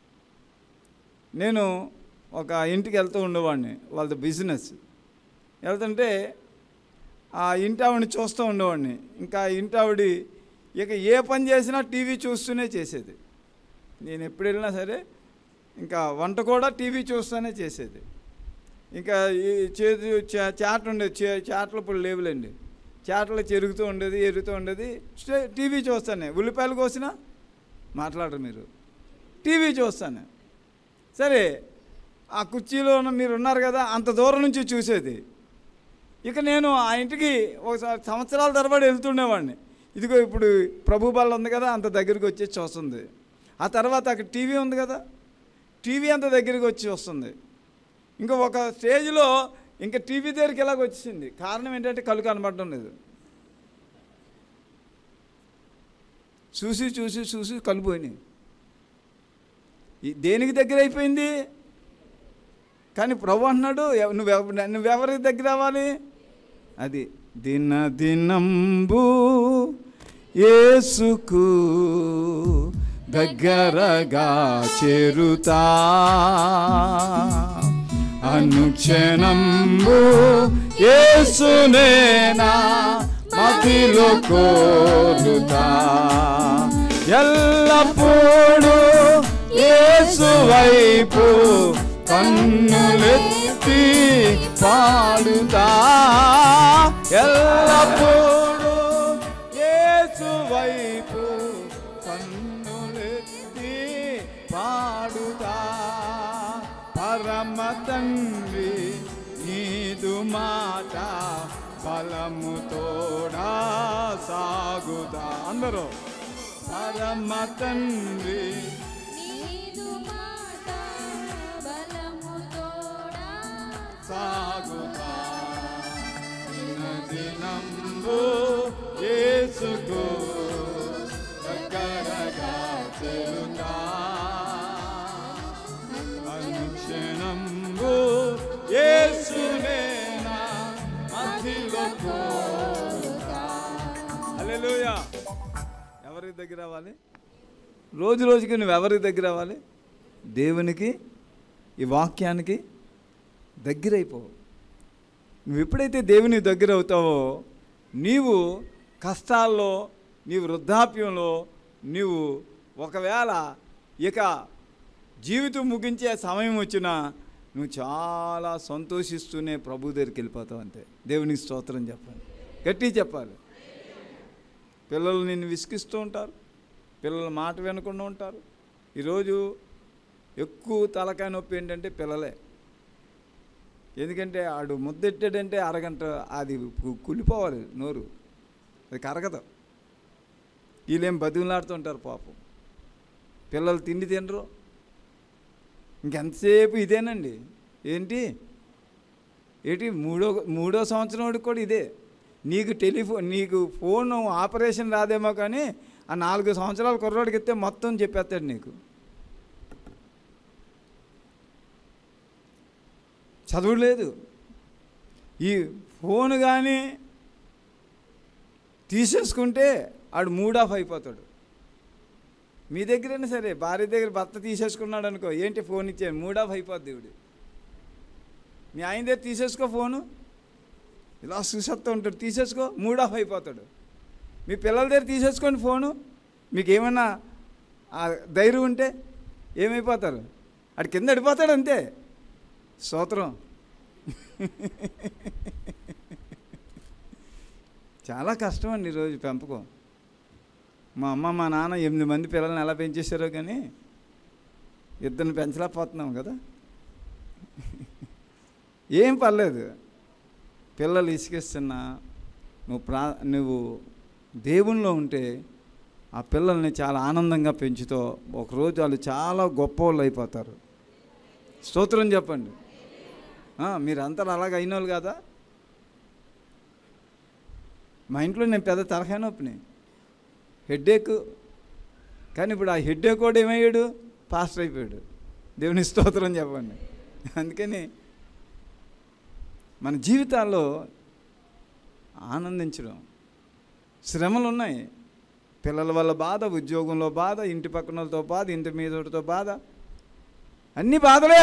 నేను ఒక ఇంటికి వెళ్తూ ఉండేవాడిని వాళ్ళది బిజినెస్ వెళ్తుంటే ఆ ఇంటి ఆవిడని చూస్తూ ఉండేవాడిని ఇంకా ఆ ఇంటి ఆవిడ ఇక ఏ పని చేసినా టీవీ చూస్తూనే చేసేది నేను ఎప్పుడు వెళ్ళినా సరే ఇంకా వంట కూడా టీవీ చూస్తూనే చేసేది ఇంకా ఈ చేతి చా- చాట్ ఉండేది చే- చాట్లు ఇప్పుడు లేవులేండి చాట్లు చెరుగుతూ ఉండేది ఎరుగుతూ ఉండేది స్టే- టీవీ చూస్తానే ఉల్లిపాయలు కోసినా మాట్లాడరు మీరు టీవీ చూస్తాను సరే ఆ కుర్చీలో ఉన్న మీరు ఉన్నారు కదా అంత దూరం నుంచి చూసేది ఇక నేను ఆ ఇంటికి ఒకసారి సంవత్సరాల తరబడి వెళ్తుండేవాడిని ఇదిగో ఇప్పుడు ప్రభు బల్ల ఉంది కదా అంత దగ్గరికి వచ్చి చూస్తుంది ఆ తర్వాత అక్కడ టీవీ ఉంది కదా టీవీ అంత దగ్గరికి వచ్చి వస్తుంది ఇంకా ఒక స్టేజ్లో ఇంకా టీవీ దగ్గరికి ఎలాగ వచ్చింది కారణం ఏంటంటే కళ్ళు కనబడడం లేదు చూసి చూసి చూసి కళ్ళు పోయినాయి ఈ దేనికి దగ్గర అయిపోయింది కానీ ప్రభు అంటున్నాడు ఎవ- నువ్వెవ నువ్వెవరికి దగ్గర అవ్వాలి అది దిన దినంబు యేసుకు దగ్గరగా చేరుతా అనుక్షణంబు యేసునేనా మతిలో కోరుతా ఎల్లప్పుడూ యేసు వైపు కన్నులెత్తి పాడుతా ఎల్లప్పుడూ యేసు వైపు కన్నులెత్తి పాడుతా పరమ తండ్రి నీదు మాట బలము తోడా సాగుతా అందరూ పరమ తండ్రి నీదు మాట బలము తోడా సాగుతా దిన దినంబు యేసుకు దగ్గరగా చెరుతా అనుక్షణంబు యేసునేనా మధ్యలో కోరుతా హల్లెలూయా ఎవరి దగ్గర అవ్వాలి రోజు రోజుకి నువ్వు ఎవరికి దగ్గర అవ్వాలి దేవునికి ఈ వాక్యానికి దగ్గరైపో నువ్వు ఎప్పుడైతే దేవుని దగ్గర అవుతావో నీవు కష్టాల్లో నీ వృద్ధాప్యంలో నీవు ఒకవేళ ఇక జీవితం ముగించే సమయం వచ్చినా నువ్వు చాలా సంతోషిస్తూనే ప్రభు దగ్గరికి వెళ్ళిపోతావు అంతే దేవునికి స్తోత్రం చెప్పండి గట్టి చెప్పాలి పిల్లలు నిన్ను విసిగిస్తూ ఉంటారు పిల్లల మాట వినకుండా ఉంటారు ఈరోజు ఎక్కువ తలకాయ నొప్పి ఏంటంటే పిల్లలే ఎందుకంటే ఆడు ముద్దెట్టాడంటే అరగంట అది కు- కుళ్ళిపోవాలి నోరు అది కరగదు వీళ్ళేం బతిమలాడుతుంటారు పాపం పిల్లలు తిండి తినరు ఇంకెంతసేపు ఇదేనండి ఏంటి ఏంటి మూడో మూడో సంవత్సరం వాడికి కూడా ఇదే నీకు టెలిఫోన్ నీకు ఫోన్ ఆపరేషన్ రాదేమో కానీ ఆ నాలుగు సంవత్సరాల కుర్రోడికి ఇస్తే మొత్తం చెప్పేస్తాడు నీకు చదువు లేదు ఈ ఫోన్ కానీ తీసేసుకుంటే ఆడు మూడ్ ఆఫ్ అయిపోతాడు మీ దగ్గరైనా సరే భార్య దగ్గర భర్త తీసేసుకున్నాడు అనుకో ఏంటి ఫోన్ ఇచ్చాను మూడ్ ఆఫ్ అయిపోద్ది దేవుడు మీ ఆయన దగ్గర తీసేసుకో ఫోను ఇలా చూసేస్తూ ఉంటాడు తీసేసుకో మూడ్ ఆఫ్ అయిపోతాడు మీ పిల్లల దగ్గర తీసేసుకోండి ఫోను మీకు ఏమన్నా ఆ ధైర్యం ఉంటే ఏమైపోతారు అటు కింద పడిపోతాడు అంతే స్తోత్రం చాలా కష్టం అండి ఈరోజు పెంపకం మా అమ్మ మా నాన్న ఎనిమిది మంది పిల్లల్ని ఎలా పెంచేశారో కానీ ఇద్దరిని పెంచలేకపోతున్నాం కదా ఏం పర్లేదు పిల్లలు ఇసుకిస్తున్నా నువ్వు ప్రా నువ్వు దేవునిలో ఉంటే ఆ పిల్లల్ని చాలా ఆనందంగా పెంచుతో ఒకరోజు వాళ్ళు చాలా గొప్ప వాళ్ళు అయిపోతారు స్తోత్రం చెప్పండి ఆ, మీరంతా అలాగ అయిన వాళ్ళు కదా మా ఇంట్లో నేను పెద్ద తలకాయ నొప్పిని హెడ్ఏక్ కానీ ఇప్పుడు ఆ హెడ్ఏక్ కూడా ఏమయ్యాడు పాస్టర్ అయిపోయాడు దేవుని స్తోత్రం చెప్పండి అందుకని మన జీవితాల్లో ఆనందించడం శ్రమలు ఉన్నాయి పిల్లల వల్ల బాధ ఉద్యోగంలో బాధ ఇంటి పక్కన వాళ్ళతో బాధ ఇంటి మీదతో బాధ అన్ని బాధలే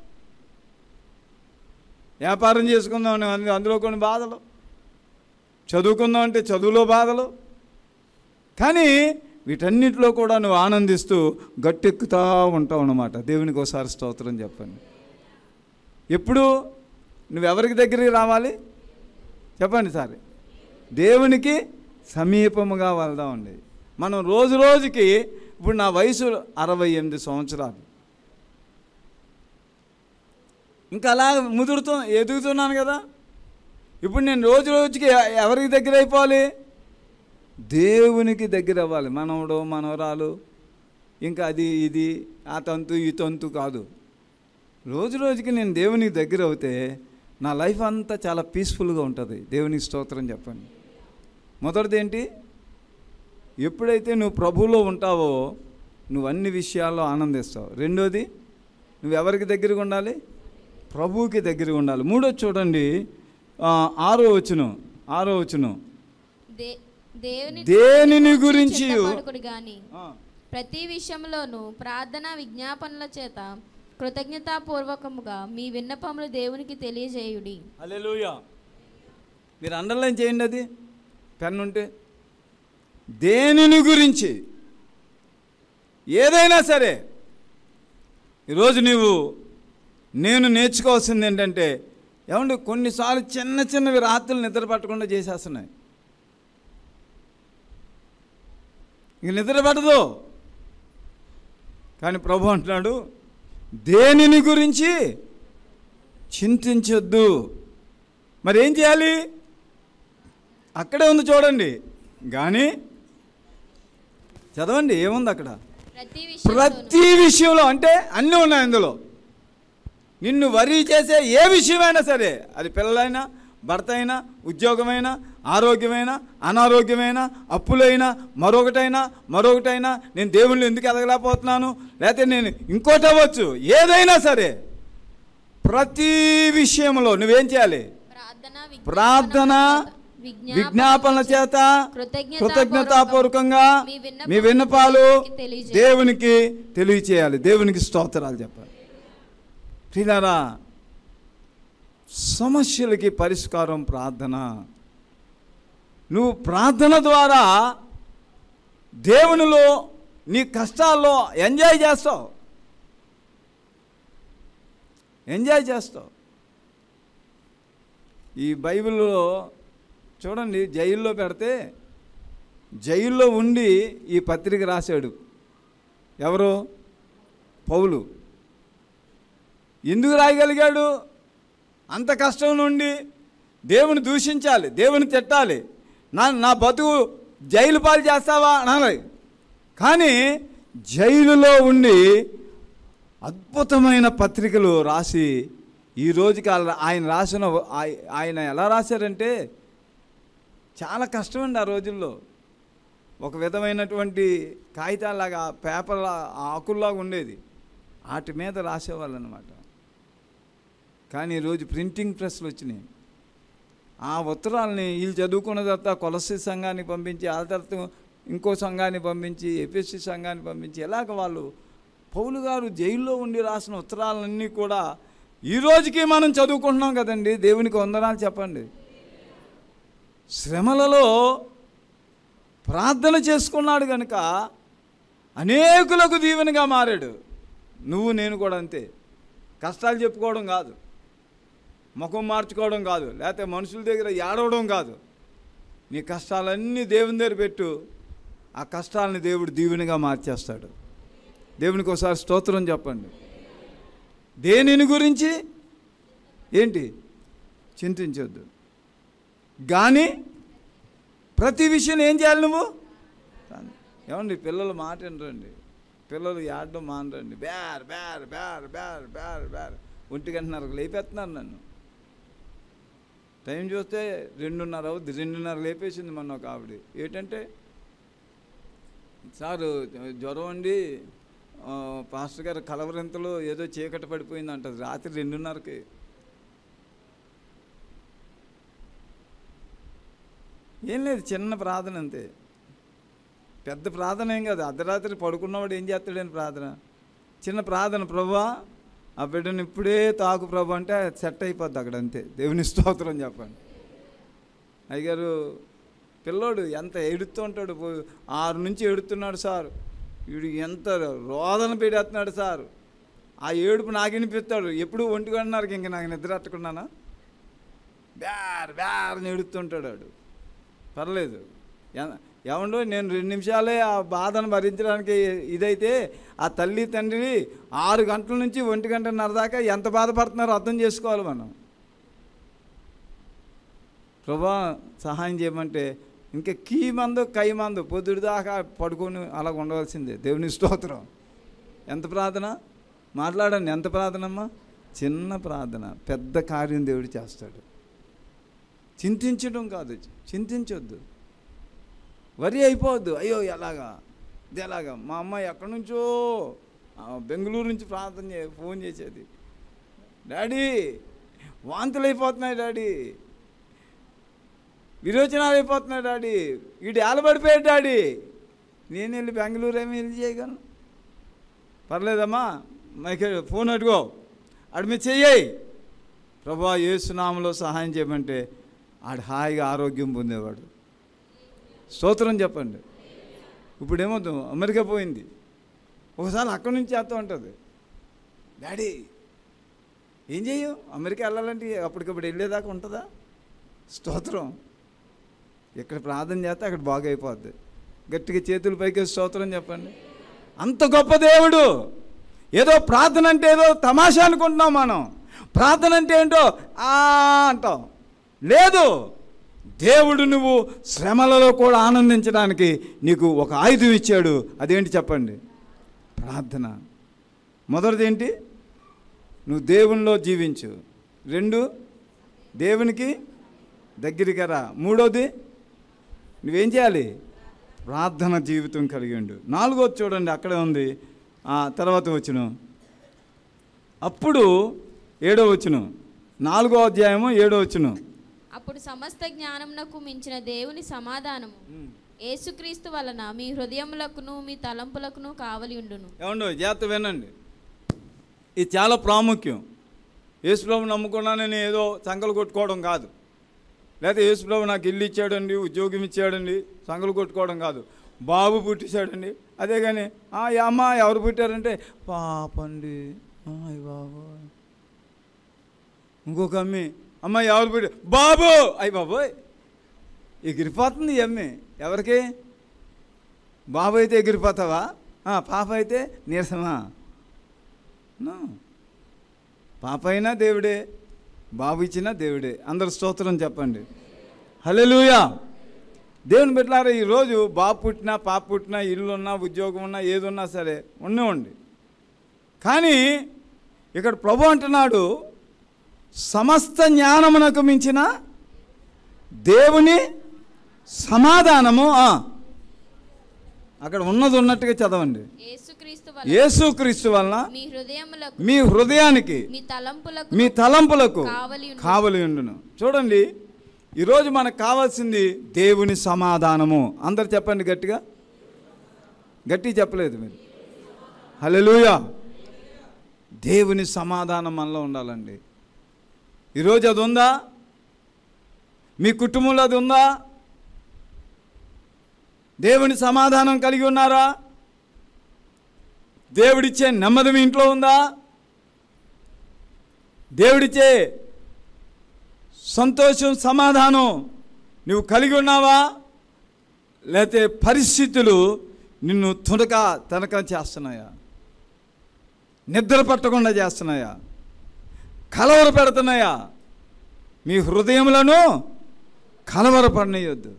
వ్యాపారం చేసుకుందాం అని అందు- అందులో కొన్ని బాధలు చదువుకుందాం అంటే చదువులో బాధలు కానీ వీటన్నిటిలో కూడా నువ్వు ఆనందిస్తూ గట్టెక్కుతా ఉంటావు అన్నమాట దేవునికి ఒకసారి స్తోత్రం చెప్పండి ఎప్పుడు నువ్వెవరికి దగ్గరికి రావాలి చెప్పండి సార్ దేవునికి సమీపముగా వెళ్దామండి మనం రోజు రోజుకి ఇప్పుడు నా వయసు అరవై ఎనిమిది సంవత్సరాలు ఇంకా అలా ముదురుతూ ఎదుగుతున్నాను కదా ఇప్పుడు నేను రోజు రోజుకి ఎ- ఎవరికి దగ్గర అయిపోవాలి దేవునికి దగ్గర అవ్వాలి మనవడు మనవరాలు ఇంకా అది ఇది ఆ తంతు ఈ తంతు కాదు రోజు రోజుకి నేను దేవునికి దగ్గర అవుతే నా లైఫ్ అంతా చాలా పీస్ఫుల్గా ఉంటుంది దేవునికి స్తోత్రం చెప్పండి మొదటిది ఏంటి ఎప్పుడైతే నువ్వు ప్రభువులో ఉంటావో నువ్వు అన్ని విషయాల్లో ఆనందిస్తావు రెండోది నువ్వు ఎవరికి దగ్గరగా ఉండాలి ప్రభువుకి దగ్గరగా ఉండాలి మూడోది చూడండి ఆ, ఆరో వచ్చును ఆరో వచ్చును దే దేవుని దేనిని గురించి చింతపడకుడు గాని ప్రతి విషయంలోనూ ప్రార్థన విజ్ఞాపనల చేత కృతజ్ఞతాపూర్వకముగా మీ విన్నపములు దేవునికి తెలియజేయుడి అలెలుయా మీరు అండర్లైన్ చేయండి అది పెన్ ఉంటే దేనిని గురించి ఏదైనా సరే ఈరోజు నీవు నేను నేర్చుకోవాల్సింది ఏంటంటే ఏమంటే కొన్నిసార్లు చిన్న చిన్నవి రాత్రులు నిద్ర పట్టకుండా చేసేస్తున్నాయి ఇంక నిద్ర పట్టదు కానీ ప్రభు అంటున్నాడు దేనిని గురించి చింతించొద్దు మరి ఏం చేయాలి అక్కడే ఉంది చూడండి కానీ చదవండి ఏముంది అక్కడ ప్రతి విషయంలోనూ ప్రతి విషయంలో అంటే అన్నీ ఉన్నాయి అందులో నిన్ను వరి చేసే ఏ విషయమైనా సరే అది పిల్లలైనా భర్త అయినా ఉద్యోగమైనా ఆరోగ్యమైన అనారోగ్యమైన అప్పులైనా మరొకటైనా మరొకటైనా నేను దేవుళ్ళు ఎందుకు ఎదగలేకపోతున్నాను లేకపోతే నేను ఇంకోటి అవ్వచ్చు ఏదైనా సరే ప్రతి విషయంలో నువ్వేం చేయాలి ప్రార్థన ప్రార్థన విజ్ఞాపనల చేత కృతజ్ఞతాపూర్వకంగా మీ విన్నపాలు దేవునికి తెలియచేయాలి దేవునికి స్తోత్రాలు చెప్పాలి ప్రియులారా సమస్యలకి పరిష్కారం ప్రార్థన నువ్వు ప్రార్థన ద్వారా దేవునిలో నీ కష్టాల్లో ఎంజాయ్ చేస్తావు ఎంజాయ్ చేస్తావు ఈ బైబిల్లో చూడండి జైల్లో పెడితే జైల్లో ఉండి ఈ పత్రిక రాశాడు ఎవరు పౌలు ఎందుకు రాయగలిగాడు అంత కష్టం నుండి దేవుని దూషించాలి దేవుని తిట్టాలి నా నా బతుకు జైలు పాలు చేస్తావా అనాలి కానీ జైలులో ఉండి అద్భుతమైన పత్రికలు రాసి ఈ రోజుకి అలా- ఆయన రాసిన ఆయ- ఆయన ఎలా రాశారంటే చాలా కష్టమండి ఆ రోజుల్లో ఒక విధమైనటువంటి కాగితాలాగా పేపర్ ఆకుల్లాగా ఉండేది వాటి మీద రాసేవాళ్ళు అనమాట కానీ ఈరోజు ప్రింటింగ్ ప్రెస్లు వచ్చినాయి ఆ ఉత్తరాలని వీళ్ళు చదువుకున్న తర్వాత కొలసి సంఘానికి పంపించి ఆ తర్వాత ఇంకో సంఘాన్ని పంపించి ఎపిఎస్సి సంఘాన్ని పంపించి ఎలాగ వాళ్ళు పౌలు గారు జైల్లో ఉండి రాసిన ఉత్తరాలన్నీ కూడా ఈ రోజుకి మనం చదువుకుంటున్నాం కదండి దేవునికి వందనాలు చెప్పండి శ్రమలలో ప్రార్థన చేసుకున్నాడు కనుక అనేకులకు దీవెనగా మారాడు నువ్వు నేను కూడా అంతే కష్టాలు చెప్పుకోవడం కాదు ముఖం మార్చుకోవడం కాదు లేకపోతే మనుషుల దగ్గర ఏడవడం కాదు నీ కష్టాలన్నీ దేవుని దగ్గర పెట్టు ఆ కష్టాలని దేవుడు దీవెనగా మార్చేస్తాడు దేవునికి ఒకసారి స్తోత్రం చెప్పండి దేనిని గురించి ఏంటి చింతించొద్దు కానీ ప్రతి విషయం ఏం చేయాలి నువ్వు ఏమండి పిల్లలు మాట వినరండి పిల్లలు ఏడడం మానరండి బేర్ బేర్ బేర్ బేర్ బేర్ బేర్ ఒంటి గంటన్నరకు లేపేస్తున్నారు నన్ను టైం చూస్తే రెండున్నర అవుద్ది రెండున్నర లేపేసింది మొన్న ఒక ఆవిడ ఏంటంటే సారు జ్వరం అండి ఆ, పాస్టర్ గారు కలవరింతలో ఏదో చీకటి పడిపోయింది అంటది రాత్రి రెండున్నరకి ఏం లేదు చిన్న ప్రార్థన అంతే పెద్ద ప్రార్థన ఏం కాదు అర్ధరాత్రి పడుకున్నవాడు ఏం చేస్తాడని ప్రార్థన చిన్న ప్రార్థన ప్రభా ఆ బిడ్డను ఇప్పుడే తాకు ప్రభు అంటే సెట్ అయిపోద్ది అక్కడ అంతే దేవుని స్తోత్రం చెప్పండి అయ్యగారు పిల్లోడు ఎంత ఎడుతూ ఉంటాడు పో- ఆరు నుంచి ఎడుతున్నాడు సార్ వీడు ఎంత రోదన పెడేస్తున్నాడు సార్ ఆ ఏడుపు నాకు వినిపిస్తాడు ఎప్పుడు ఒంటి గంటన్నరకి ఇంక నాకు నిద్ర అట్టకున్నానా బ్యార్ బ్యార్ అని ఎడుతుంటాడు వాడు పర్లేదు ఎ- ఏమండో నేను రెండు నిమిషాలే ఆ బాధను భరించడానికి ఇదైతే ఆ తల్లి తండ్రి ఆరు గంటల నుంచి ఒంటి గంటన్నర దాకా ఎంత బాధపడుతున్నారో అర్థం చేసుకోవాలి మనం ప్రభా సహాయం చేయమంటే ఇంకా కీ మందు కై మందు పొద్దుడు దాకా పడుకొని అలా ఉండవలసిందే దేవుని స్తోత్రం ఎంత ప్రార్థన మాట్లాడండి ఎంత ప్రార్థనమ్మా చిన్న ప్రార్థన పెద్ద కార్యం దేవుడు చేస్తాడు చింతించడం కాదు చింతించొద్దు వరి అయిపోవద్దు అయ్యో ఎలాగా ఇది ఎలాగా మా అమ్మాయి ఎక్కడి నుంచో ఆ, బెంగళూరు నుంచి ప్రార్థన చే ఫోన్ చేసేది డాడీ వాంతులు అయిపోతున్నాయి డాడీ విరోచనాలు అయిపోతున్నాయి డాడీ వీడు ఏలబడిపోయాడు డాడీ నేను వెళ్ళి బెంగళూరు ఏమి వెళ్ళి చేయగలను పర్లేదమ్మా మైకే ఫోన్ అడుగో అడు మీరు చెయ్యి ప్రభా ఏసునామలో సహాయం చేయమంటే ఆడు హాయిగా ఆరోగ్యం పొందేవాడు స్తోత్రం చెప్పండి ఇప్పుడు ఏమవుతాం అమెరికా పోయింది ఒకసారి అక్కడి నుంచి చేస్తూ ఉంటుంది డాడీ ఏం చెయ్యం అమెరికా వెళ్ళాలంటే అప్పటికప్పుడు వెళ్ళేదాకా ఉంటుందా స్తోత్రం ఇక్కడ ప్రార్థన చేస్తే అక్కడ బాగా అయిపోద్ది గట్టిగా చేతులు పైకి స్తోత్రం చెప్పండి అంత గొప్ప దేవుడు ఏదో ప్రార్థన అంటే ఏదో తమాషా అనుకుంటున్నాం మనం ప్రార్థన అంటే ఏంటో ఆ అంటాం లేదు దేవుడు నువ్వు శ్రమలలో కూడా ఆనందించడానికి నీకు ఒక ఆయుధం ఇచ్చాడు అదేంటి చెప్పండి ప్రార్థన మొదటిది ఏంటి నువ్వు దేవునిలో జీవించు రెండు దేవునికి దగ్గరికి రా మూడోది నువ్వేం చేయాలి ప్రార్థన జీవితం కలిగి ఉండు నాలుగోది చూడండి అక్కడే ఉంది ఆ తర్వాత వచ్చును అప్పుడు ఏడో వచ్చును నాలుగో అధ్యాయము ఏడో వచ్చును అప్పుడు సమస్త జ్ఞానమునకు మించిన దేవుని సమాధానము యేసుక్రీస్తు వలన మీ హృదయములకును మీ తలంపులకును కావలి ఉండును ఏమండో జాగ్రత్త వినండి ఇది చాలా ప్రాముఖ్యం యేసుప్రభు నమ్ముకున్నానని ఏదో సంకలు కొట్టుకోవడం కాదు లేకపోతే యేసుప్రభు నాకు ఇల్లు ఇచ్చాడండి ఉద్యోగం ఇచ్చాడండి సంకలు కొట్టుకోవడం కాదు బాబు పుట్టించాడండి అదే కానీ "ఆ, ఈ అమ్మ ఎవరు పుట్టారంటే పాపండి "ఆ, ఈ బాబు ఇంకొక అమ్మి అమ్మ ఎవరు పెట్టి బాబు అయ్యి బాబోయ్ ఎగిరిపోతుంది ఈ అమ్మి ఎవరికి బాబు అయితే ఎగిరిపోతావా ఆ, పాప అయితే నీరసమా నో. పాప అయినా దేవుడే బాబు ఇచ్చినా దేవుడే అందరు స్తోత్రం చెప్పండి హల్లెలూయా దేవుని బిడ్డలారా ఈరోజు బాబు పుట్టినా పాప పుట్టినా ఇల్లు ఉన్నా ఉద్యోగం ఉన్నా ఏది ఉన్నా సరే ఉండేవండి కానీ ఇక్కడ ప్రభు అంటున్నాడు సమస్త జ్ఞానమునకు మించిన దేవుని సమాధానము ఆ. అక్కడ ఉన్నది ఉన్నట్టుగా చదవండి యేసుక్రీస్తు వలన యేసుక్రీస్తు వలన మీ హృదయములకు మీ హృదయానికి మీ తలంపులకు మీ తలంపులకు కావలి ఉండును. కావలి ఉండును చూడండి ఈరోజు మనకు కావాల్సింది దేవుని సమాధానము అందరు చెప్పండి గట్టిగా గట్టి చెప్పలేదు మీరు హల్లెలూయా దేవుని సమాధానం మనలో ఉండాలండి ఈరోజు అది ఉందా మీ కుటుంబంలో అది ఉందా దేవుని సమాధానం కలిగి ఉన్నారా దేవుడిచ్చే నెమ్మది మీ ఇంట్లో ఉందా దేవుడిచ్చే సంతోషం సమాధానం నువ్వు కలిగి ఉన్నావా లేకపోతే పరిస్థితులు నిన్ను తునక తనక చేస్తున్నాయా నిద్ర పట్టకుండా చేస్తున్నాయా కలవర పెడుతున్నాయా మీ హృదయములను కలవరపడనీయొద్దు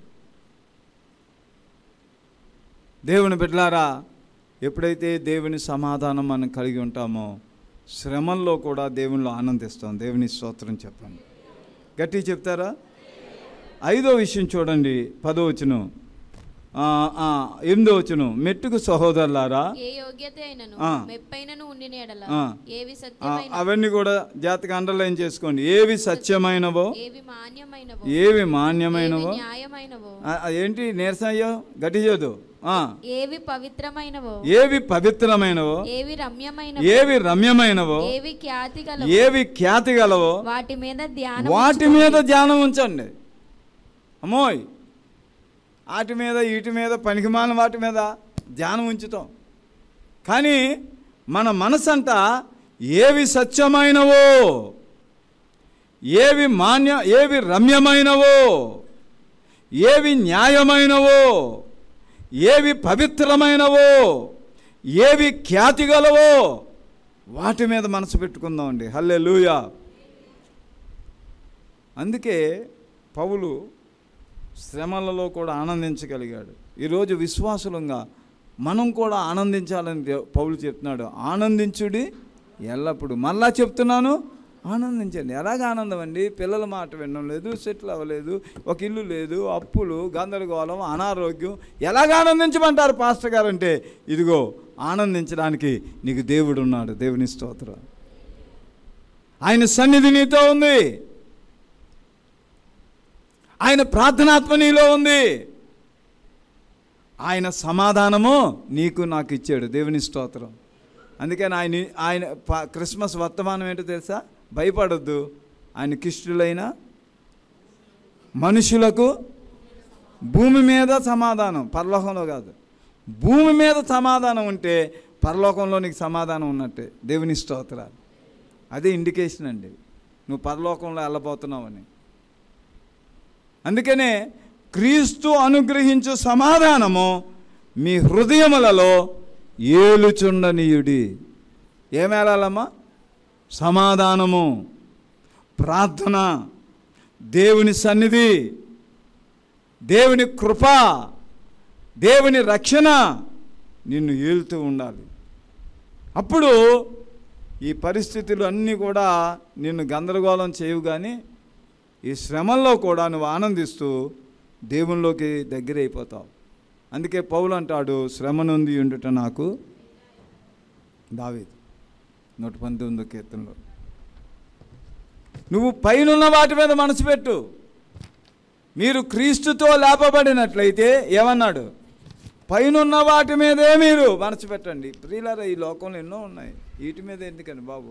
దేవుని బిడ్డలారా ఎప్పుడైతే దేవుని సమాధానం మనం కలిగి ఉంటామో శ్రమల్లో కూడా దేవునిలో ఆనందిస్తాం దేవుని స్తోత్రం చెప్పండి గట్టి చెప్తారా ఐదో విషయం చూడండి పదో వచ్చును ఎనిమిదో వచ్చును మెట్టుకు సహోదరులారా ఏ యోగ్యత అయినను ఆ. మెప్పైనను ఉండిన ఎడల ఆ. ఏవి ఆ, సత్యమైన అవన్నీ కూడా జాతక అండర్లైన్ చేసుకోండి ఏవి సత్యమైనవో ఏవి మాన్యమైనవో ఏవి మాన్యమైనవో ఏవి న్యాయమైనవో ఆ, ఆ, ఏంటి నీరసం అయ్యో గట్టి చదువు ఆ, ఏవి పవిత్రమైనవో ఏవి పవిత్రమైనవో ఏవి రమ్యమైనవో ఏవి రమ్యమైనవో ఏవి ఖ్యాతి గలవో ఏవి ఖ్యాతి గలవో వాటి మీద ధ్యానం వాటి ఉంచుకోండి. మీద ధ్యానం ఉంచండి అమ్మోయ్ వాటి మీద వీటి మీద పనికిమాలిన వాటి మీద ధ్యానం ఉంచుతాం కానీ మన మనసంతా ఏవి సత్యమైనవో ఏవి మాన్య ఏవి రమ్యమైనవో ఏవి న్యాయమైనవో ఏవి పవిత్రమైనవో ఏవి ఖ్యాతి గలవో వాటి మీద మనసు పెట్టుకుందామండి హల్లే అందుకే పౌలు శ్రమలలో కూడా ఆనందించగలిగాడు ఈరోజు విశ్వాసులంగా మనం కూడా ఆనందించాలని దే- పౌలు చెప్తున్నాడు ఆనందించుడి ఎల్లప్పుడు మళ్ళా చెప్తున్నాను ఆనందించండి ఎలాగ ఆనందం అండి పిల్లల మాట వినడం లేదు సెటిల్ అవ్వలేదు ఒక ఇల్లు లేదు అప్పులు గందరగోళం అనారోగ్యం ఎలాగ ఆనందించమంటారు పాస్టర్ గారు అంటే ఇదిగో ఆనందించడానికి నీకు దేవుడు ఉన్నాడు దేవుని స్తోత్రం ఆయన సన్నిధి నీతో ఉంది ఆయన ప్రార్థనాత్మ నీలో ఉంది ఆయన సమాధానము నీకు నాకు ఇచ్చాడు దేవుని స్తోత్రం అందుకని ఆయన ఆయన ప- క్రిస్మస్ వర్తమానం ఏంటో తెలుసా భయపడొద్దు ఆయన కిష్టులైన మనుషులకు భూమి మీద సమాధానం పరలోకంలో కాదు భూమి మీద సమాధానం ఉంటే పరలోకంలో నీకు సమాధానం ఉన్నట్టే దేవుని స్తోత్రాలు అదే ఇండికేషన్ అండి నువ్వు పరలోకంలో వెళ్ళబోతున్నావని అందుకనే క్రీస్తు అనుగ్రహించు సమాధానము మీ హృదయములలో ఏలుచుండనీయుడి ఏమేళాలమ్మా సమాధానము ప్రార్థన దేవుని సన్నిధి దేవుని కృప దేవుని రక్షణ నిన్ను ఏలుతూ ఉండాలి అప్పుడు ఈ పరిస్థితులు అన్నీ కూడా నిన్ను గందరగోళం చేయవు కానీ ఈ శ్రమల్లో కూడా నువ్వు ఆనందిస్తూ దేవునిలోకి దగ్గర అయిపోతావు అందుకే పౌలు అంటాడు శ్రమ నుండి ఉండుట నాకు దావీదు నూట పంతొమ్మిదో కీర్తనలో నువ్వు పైనున్న వాటి మీద మనసు పెట్టు మీరు క్రీస్తుతో లేపబడినట్లయితే ఏమన్నాడు పైనున్న వాటి మీదే మీరు మనసు పెట్టండి ప్రియులారా ఈ లోకంలో ఎన్నో ఉన్నాయి వీటి మీద ఎందుకని బాబు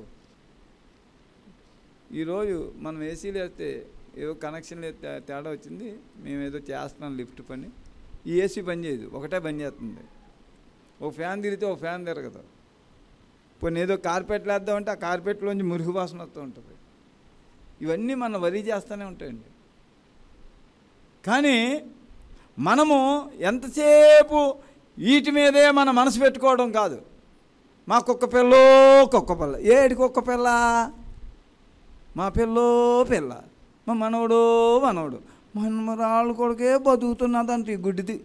ఈరోజు మనం ఏసీలు వేస్తే ఏదో కనెక్షన్లు వేస్తే తేడా వచ్చింది మేము ఏదో చేస్తున్నాం లిఫ్ట్ పని ఈ ఏసీ పని చేయదు ఒకటే పని చేస్తుంది ఒక ఫ్యాన్ తిరిగితే ఒక ఫ్యాన్ తిరగదు పోనీ ఏదో కార్పెట్లు వేద్దామంటే ఆ కార్పెట్లోంచి మురుగు వాసన వస్తూ ఉంటుంది ఇవన్నీ మన వరి చేస్తూనే ఉంటాయండి కానీ మనము ఎంతసేపు వీటి మీదే మన మనసు పెట్టుకోవడం కాదు మా కుక్క పిల్లో కుక్క పిల్ల ఏడి కుక్క పిల్ల మా పిల్లో పిల్ల మా మనవడు మనవడు మనమరాళ్ళు కొడుకే బతుకుతున్నదంట ఈ గుడ్డిది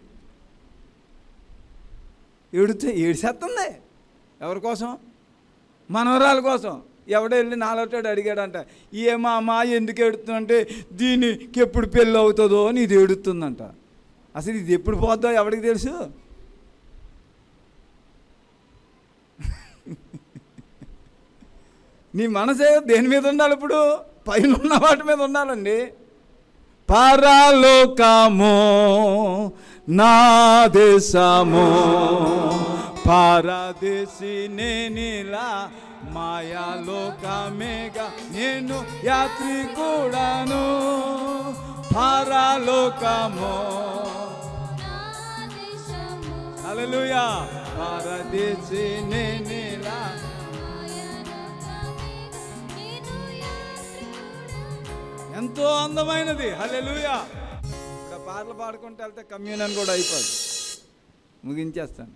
ఏడితే ఏడిసేస్తుంది ఎవరి కోసం మనవరాల కోసం ఎవడో వెళ్ళి నాలోటాడు అడిగాడంట ఏమా అమ్మా ఎందుకు ఏడుతుందంటే దీనికి ఎప్పుడు పెళ్ళి అవుతుందో అని ఇది ఏడుతుందంట అసలు ఇది ఎప్పుడు పోద్దో ఎవడికి తెలుసు నీ మనసే దేని మీద ఉండాలి ఇప్పుడు పైన ఉన్న వాటి మీద ఉండాలండి పరలోకము నా దేశము పారదేశి నేనిలా మాయాలోకమేగా నేను యాత్రి కూడాను పరలోకము హల్లెలూయా పారదేశి నేనిలా ఎంతో అందమైనది హల్లెలూయా ఇక్కడ పాటలు పాడుకుంటూ వెళ్తే కమ్యూనియన్ కూడా అయిపోదు ముగించేస్తాను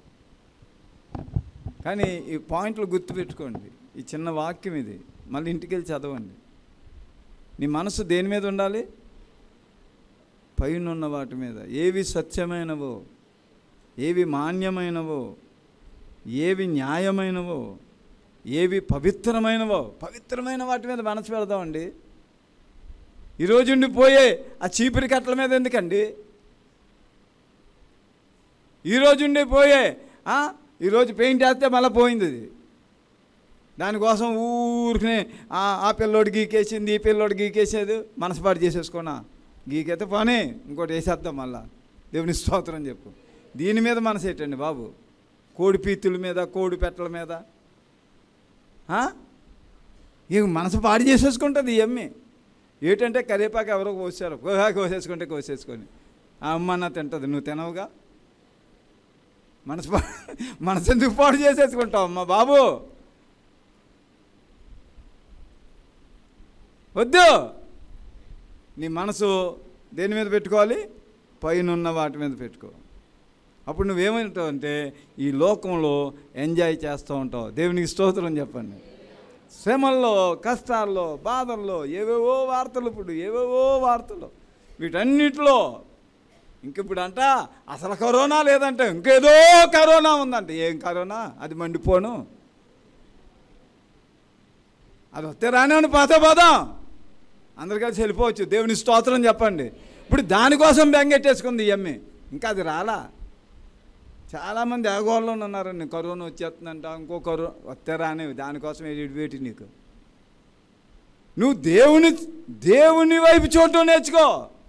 కానీ ఈ పాయింట్లు గుర్తుపెట్టుకోండి ఈ చిన్న వాక్యం ఇది మళ్ళీ ఇంటికి వెళ్ళి చదవండి నీ మనసు దేని మీద ఉండాలి పైన ఉన్న వాటి మీద ఏవి సత్యమైనవో ఏవి మాన్యమైనవో ఏవి న్యాయమైనవో ఏవి పవిత్రమైనవో పవిత్రమైన వాటి మీద మనసు పెడదామండి ఈరోజు ఉండి పోయే ఆ చీపురి కట్టల మీద ఎందుకండి ఈరోజు ఉండి పోయే ఆ, ఈరోజు పెయింట్ వేస్తే మళ్ళీ పోయింది అది దానికోసం ఊరికనే ఆ ఆ పిల్లోడు గీకేసింది ఈ పిల్లోడు గీకేసేది మనసుపాటు చేసేసుకోనా గీకైతే పోనీ ఇంకోటి వేసేద్దాం మళ్ళా దేవుని స్తోత్రం చెప్పు దీని మీద మనసు ఏంటండి బాబు కోడి పీతుల మీద కోడి పెట్టల మీద ఆ? ఇక మనసు పాడు చేసేసుకుంటుంది ఈ అమ్మి ఏంటంటే కరివేపాకు ఎవరో కోసారు కోహా కోసేసుకుంటే కోసేసుకొని ఆ అమ్మ అన్న తింటుంది నువ్వు తినవుగా మనసు పా మనసు ఎందుకు పాడు చేసేసుకుంటావు అమ్మ బాబు వద్దు నీ మనసు దేని మీద పెట్టుకోవాలి పైన ఉన్న వాటి మీద పెట్టుకో అప్పుడు నువ్వేమంటావు అంటే ఈ లోకంలో ఎంజాయ్ చేస్తూ ఉంటావు దేవునికి స్తోత్రం చెప్పండి శ్రమల్లో కష్టాల్లో బాధల్లో ఏవేవో వార్తలు ఇప్పుడు ఏవేవో వార్తలు వీటన్నిటిలో ఇంక ఇప్పుడు అంట అసలు కరోనా లేదంటే ఇంకేదో కరోనా ఉందంట ఏం కరోనా అది మండిపోను అది వస్తే రానివ్వండి పోతే పోదాం అందరు కలిసి వెళ్ళిపోవచ్చు దేవుని స్తోత్రం చెప్పండి ఇప్పుడు దానికోసం బెంగెట్టేసుకుంది ఈ అమ్మి ఇంకా అది రాలా చాలామంది ఆగోళ్ళలో ఉన్నారండి కరోనా వచ్చేస్తుందంట ఇంకో కరో వస్తే రాని దానికోసం వేటి నీకు నువ్వు దేవుని దేవుని వైపు చూడటం నేర్చుకో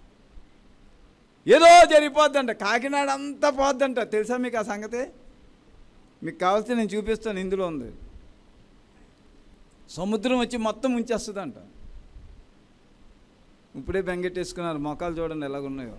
ఏదో జరిగిపోద్దంట కాకినాడ అంతా పోద్దంట తెలుసా మీకు ఆ సంగతి మీకు కావాల్సి నేను చూపిస్తాను ఇందులో ఉంది సముద్రం వచ్చి మొత్తం ఉంచేస్తుందంట ఇప్పుడే బెంగెట్టేసుకున్నారు మొక్కలు చూడండి ఎలాగున్నాయో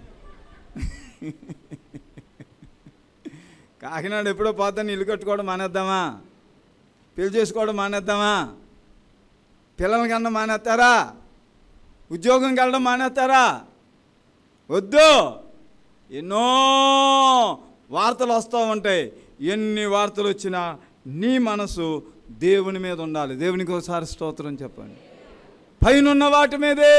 కాకినాడ ఎప్పుడో పోతాను ఇల్లు కట్టుకోవడం మానేద్దామా పెళ్లి చేసుకోవడం మానేద్దామా పిల్లలకి అన్నం మానేస్తారా ఉద్యోగంకి వెళ్ళడం మానేస్తారా వద్దు ఎన్నో వార్తలు వస్తూ ఉంటాయి ఎన్ని వార్తలు వచ్చినా నీ మనసు దేవుని మీద ఉండాలి దేవునికి ఒకసారి స్తోత్రం చెప్పండి పైనున్న వాటి మీదే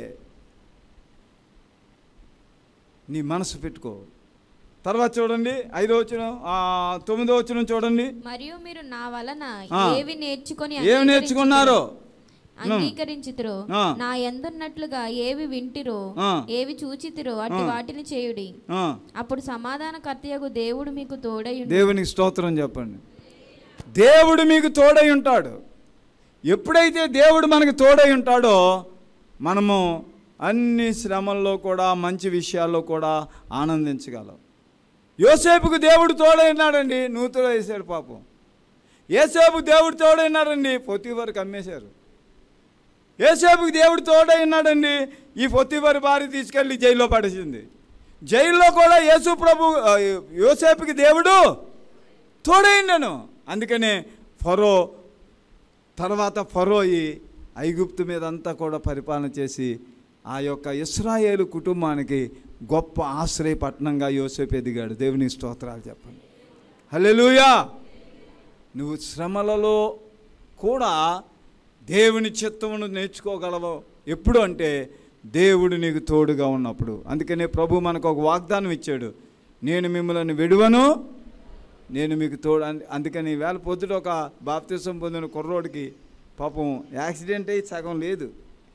నీ మనసు పెట్టుకో తర్వాత చూడండి ఐదో వచ్చిన తొమ్మిదో వచ్చిన చూడండి మరియు మీరు నా వలన ఆ. ఏవి నేర్చుకొని ఏమి నేర్చుకున్నారు అంగీకరించుతురో ఆ. నా ఎందున్నట్లుగా ఏవి వింటిరో ఆ. ఏవి చూచితిరో అట్టి ఆ. వాటిని చేయుడి ఆ, అప్పుడు సమాధాన కర్తయగు దేవుడు మీకు తోడై ఉండును. దేవునికి స్తోత్రం చెప్పండి దేవుడు మీకు తోడై ఉంటాడు ఎప్పుడైతే దేవుడు మనకి తోడై ఉంటాడో మనము అన్ని శ్రమల్లో కూడా మంచి విషయాల్లో కూడా ఆనందించగలం యోసేపుకు దేవుడు తోడై ఉన్నాడండి నూతులో వేశాడు పాపం ఏసేపు దేవుడు తోడై ఉన్నాడండి పొత్తి వరకు అమ్మేశారు ఏసేపుకి దేవుడు తోడై ఉన్నాడండి ఈ పొత్తివారి భార్య తీసుకెళ్ళి జైల్లో పడేసింది జైల్లో కూడా యేసు ప్రభు ఆ, యోసేపుకి దేవుడు తోడైండను అందుకనే ఫరో తర్వాత ఫరో ఈ ఐగుప్తు మీద అంతా కూడా పరిపాలన చేసి ఆ యొక్క ఇస్రాయేలు కుటుంబానికి గొప్ప ఆశ్రయ పట్టణంగా యోసేపు ఎదిగాడు దేవుని స్తోత్రాలు చెప్పండి హల్లెలూయా నువ్వు శ్రమలలో కూడా దేవుని చిత్తమును నేర్చుకోగలవు ఎప్పుడు అంటే దేవుడు నీకు తోడుగా ఉన్నప్పుడు అందుకనే ప్రభు మనకు ఒక వాగ్దానం ఇచ్చాడు నేను మిమ్మల్ని విడువను నేను మీకు తోడు అంద- అందుకని వేళ పొద్దుట ఒక బాప్తిసం పొందిన కుర్రోడికి పాపం యాక్సిడెంట్ అయ్యి సగం లేదు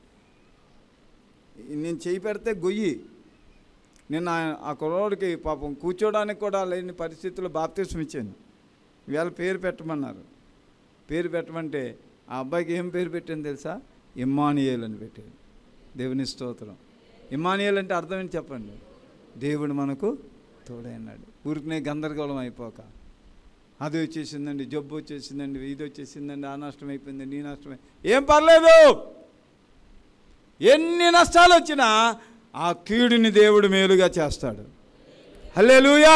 నేను చేయి పెడితే గొయ్యి నిన్న ఆ- ఆ కుర్రోడికి పాపం కూర్చోడానికి కూడా లేని పరిస్థితుల్లో బాప్తిసం ఇచ్చాను ఇవాళ పేరు పెట్టమన్నారు పేరు పెట్టమంటే ఆ అబ్బాయికి ఏం పేరు పెట్టాను తెలుసా ఇమ్మానియేల్ అని పెట్టాడు దేవుని స్తోత్రం ఇమ్మానియేల్ అంటే అర్థం ఏంటి చెప్పండి దేవుడు మనకు తోడైనాడు ఊరికనే గందరగోళం అయిపోక అది వచ్చేసిందండి జబ్బు వచ్చేసిందండి ఇది వచ్చేసిందండి ఆ నష్టం అయిపోయిందండి ఈ నష్టం అయి- ఏం పర్లేదు ఎన్ని నష్టాలు వచ్చినా ఆ కీడుని దేవుడు మేలుగా చేస్తాడు హల్లెలూయా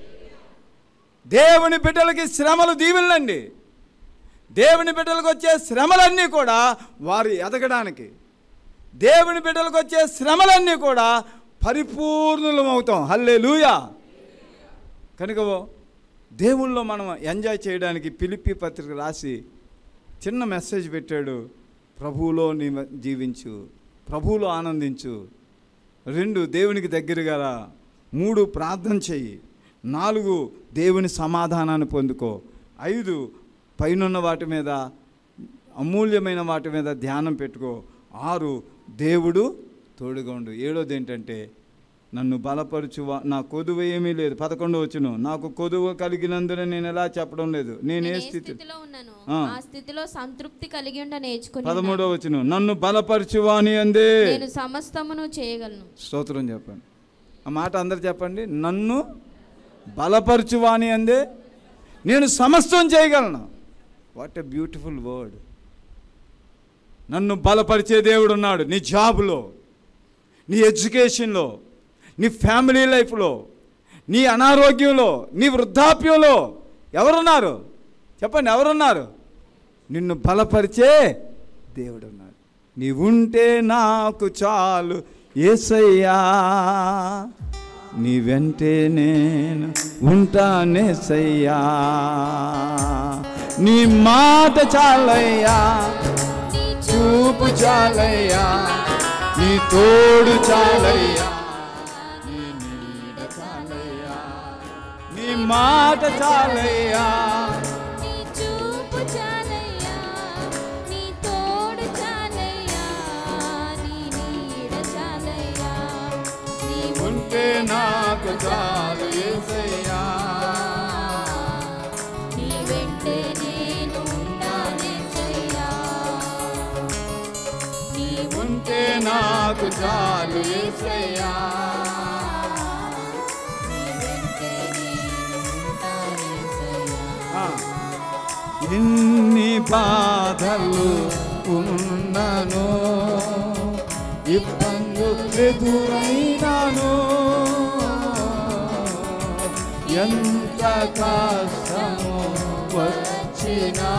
దేవుని బిడ్డలకి శ్రమలు దీవెనండి దేవుని బిడ్డలకు వచ్చే శ్రమలన్నీ కూడా వారు ఎదగడానికి దేవుని బిడ్డలకు వచ్చే శ్రమలన్నీ కూడా పరిపూర్ణులమవుతాం హల్లెలూయా కనుక దేవుల్లో మనం ఎంజాయ్ చేయడానికి పిలిపి పత్రిక రాసి చిన్న మెసేజ్ పెట్టాడు ప్రభువులో నీ జీవించు ప్రభువులో ఆనందించు రెండు దేవునికి దగ్గరగా రా మూడు ప్రార్థన చెయ్యి నాలుగు దేవుని సమాధానాన్ని పొందుకో ఐదు పైనున్న వాటి మీద అమూల్యమైన వాటి మీద ధ్యానం పెట్టుకో ఆరు దేవుడు తోడుగా ఉండు ఏడోది ఏంటంటే నన్ను బలపరచు నా కొదువ ఏమీ లేదు పదకొండు వచ్చును నాకు కొదువ కలిగినందున నేను ఎలా చెప్పడం లేదు నేను ఏ నేను ఏ స్థితి స్థితిలో ఉన్నాను ఆ. ఆ స్థితిలో సంతృప్తి కలిగి ఉండ నేర్చుకుని పదమూడో వచ్చును నన్ను బలపరచువాని అందే నేను సమస్తమును చేయగలను స్తోత్రం చెప్పండి ఆ మాట అందరు చెప్పండి నన్ను బలపరచువాని అందే నేను సమస్తం చేయగలను వాట్ ఎ బ్యూటిఫుల్ వర్డ్ నన్ను బలపరిచే దేవుడు ఉన్నాడు నీ జాబ్లో నీ ఎడ్యుకేషన్లో నీ ఫ్యామిలీ లైఫ్లో నీ అనారోగ్యంలో నీ వృద్ధాప్యంలో ఎవరున్నారు చెప్పండి ఎవరున్నారు నిన్ను బలపరిచే దేవుడు ఉన్నాడు నీవుంటే నాకు చాలు ఏసయ్యా నీ వెంటే నేను ఉంటానేసయ్యా నీ మాట చాలయ్యా నీ చూపు చాలయ్యా నీ తోడు చాలయ్యా నీ నీడ చాలయ్యా నీ మాట చాలయ్యా నీ చూపు చాలయ్యా నీ తోడు చాలయ్యా నీ నీడ చాలయ్యా నీ ఉంటే నాకు చాలు ఏసయ్యా నీ వెంటే నేను ఉంటానేసయ్యా నీ ఉంటే నాకు చాలు ఏసయ్యా నీ వెంటే నేను ఉంటానేసయ్యా ఆ. ఎన్ని బాధలు ఉన్నను ఇబ్బందులు ఎదురైనాను ఎంత కష్టము వచ్చినా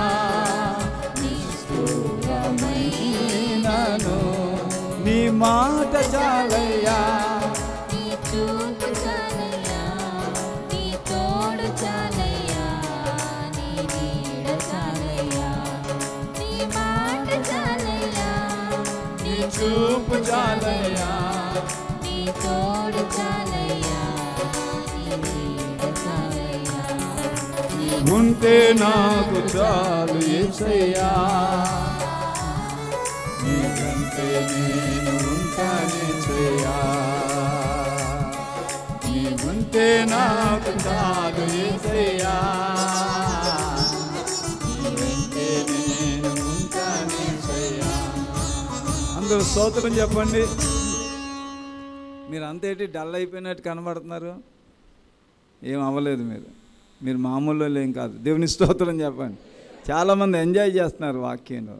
నిష్ఠూరమైనను నీ మాట చాలయ్యా నీ చూపు చాలయ్యా నీ తోడు చాలయ్యా నీ నీడ చాలయ్యా నీ మాట చాలయ్యా నీ చూపు చాలయ్యా నీ తోడు చాలయ్యా నీ నీడ చాలయ్యా నీ ఉంటే నాకు చాలు ఏసయ్యా నీకంటే నేను ఉంటానేసయ్యా నీ ఉంటే నాకు చాలు ఏసయ్యా నీకంటే నేను ఉంటానేసయ్యా అందరూ స్తోత్రం చెప్పండి మీరు అంతేటి డల్ అయిపోయినట్టు కనబడుతున్నారు ఏం అవ్వలేదు మీరు మీరు మామూలు వాళ్ళు ఏం కాదు దేవుని స్తోత్రం చెప్పండి చాలామంది ఎంజాయ్ చేస్తున్నారు వాక్యంలో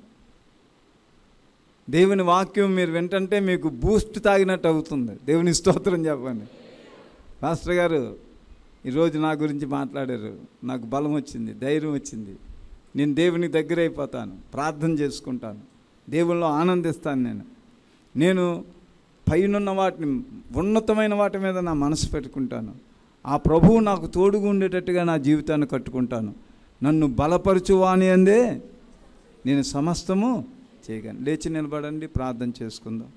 దేవుని వాక్యం మీరు వింటంటే మీకు బూస్ట్ తాగినట్టు అవుతుంది దేవుని స్తోత్రం చెప్పండి మాస్టర్ గారు ఈరోజు నా గురించి మాట్లాడారు నాకు బలం వచ్చింది ధైర్యం వచ్చింది నేను దేవునికి దగ్గర అయిపోతాను ప్రార్థన చేసుకుంటాను దేవుల్లో ఆనందిస్తాను నేను నేను పైనున్న వాటిని ఉన్నతమైన వాటి మీద నా మనసు పెట్టుకుంటాను ఆ ప్రభువు నాకు తోడుగా ఉండేటట్టుగా నా జీవితాన్ని కట్టుకుంటాను నన్ను బలపరచువాని అందే నేను సమస్తము చేయగలను లేచి నిలబడండి ప్రార్థన చేసుకుందాం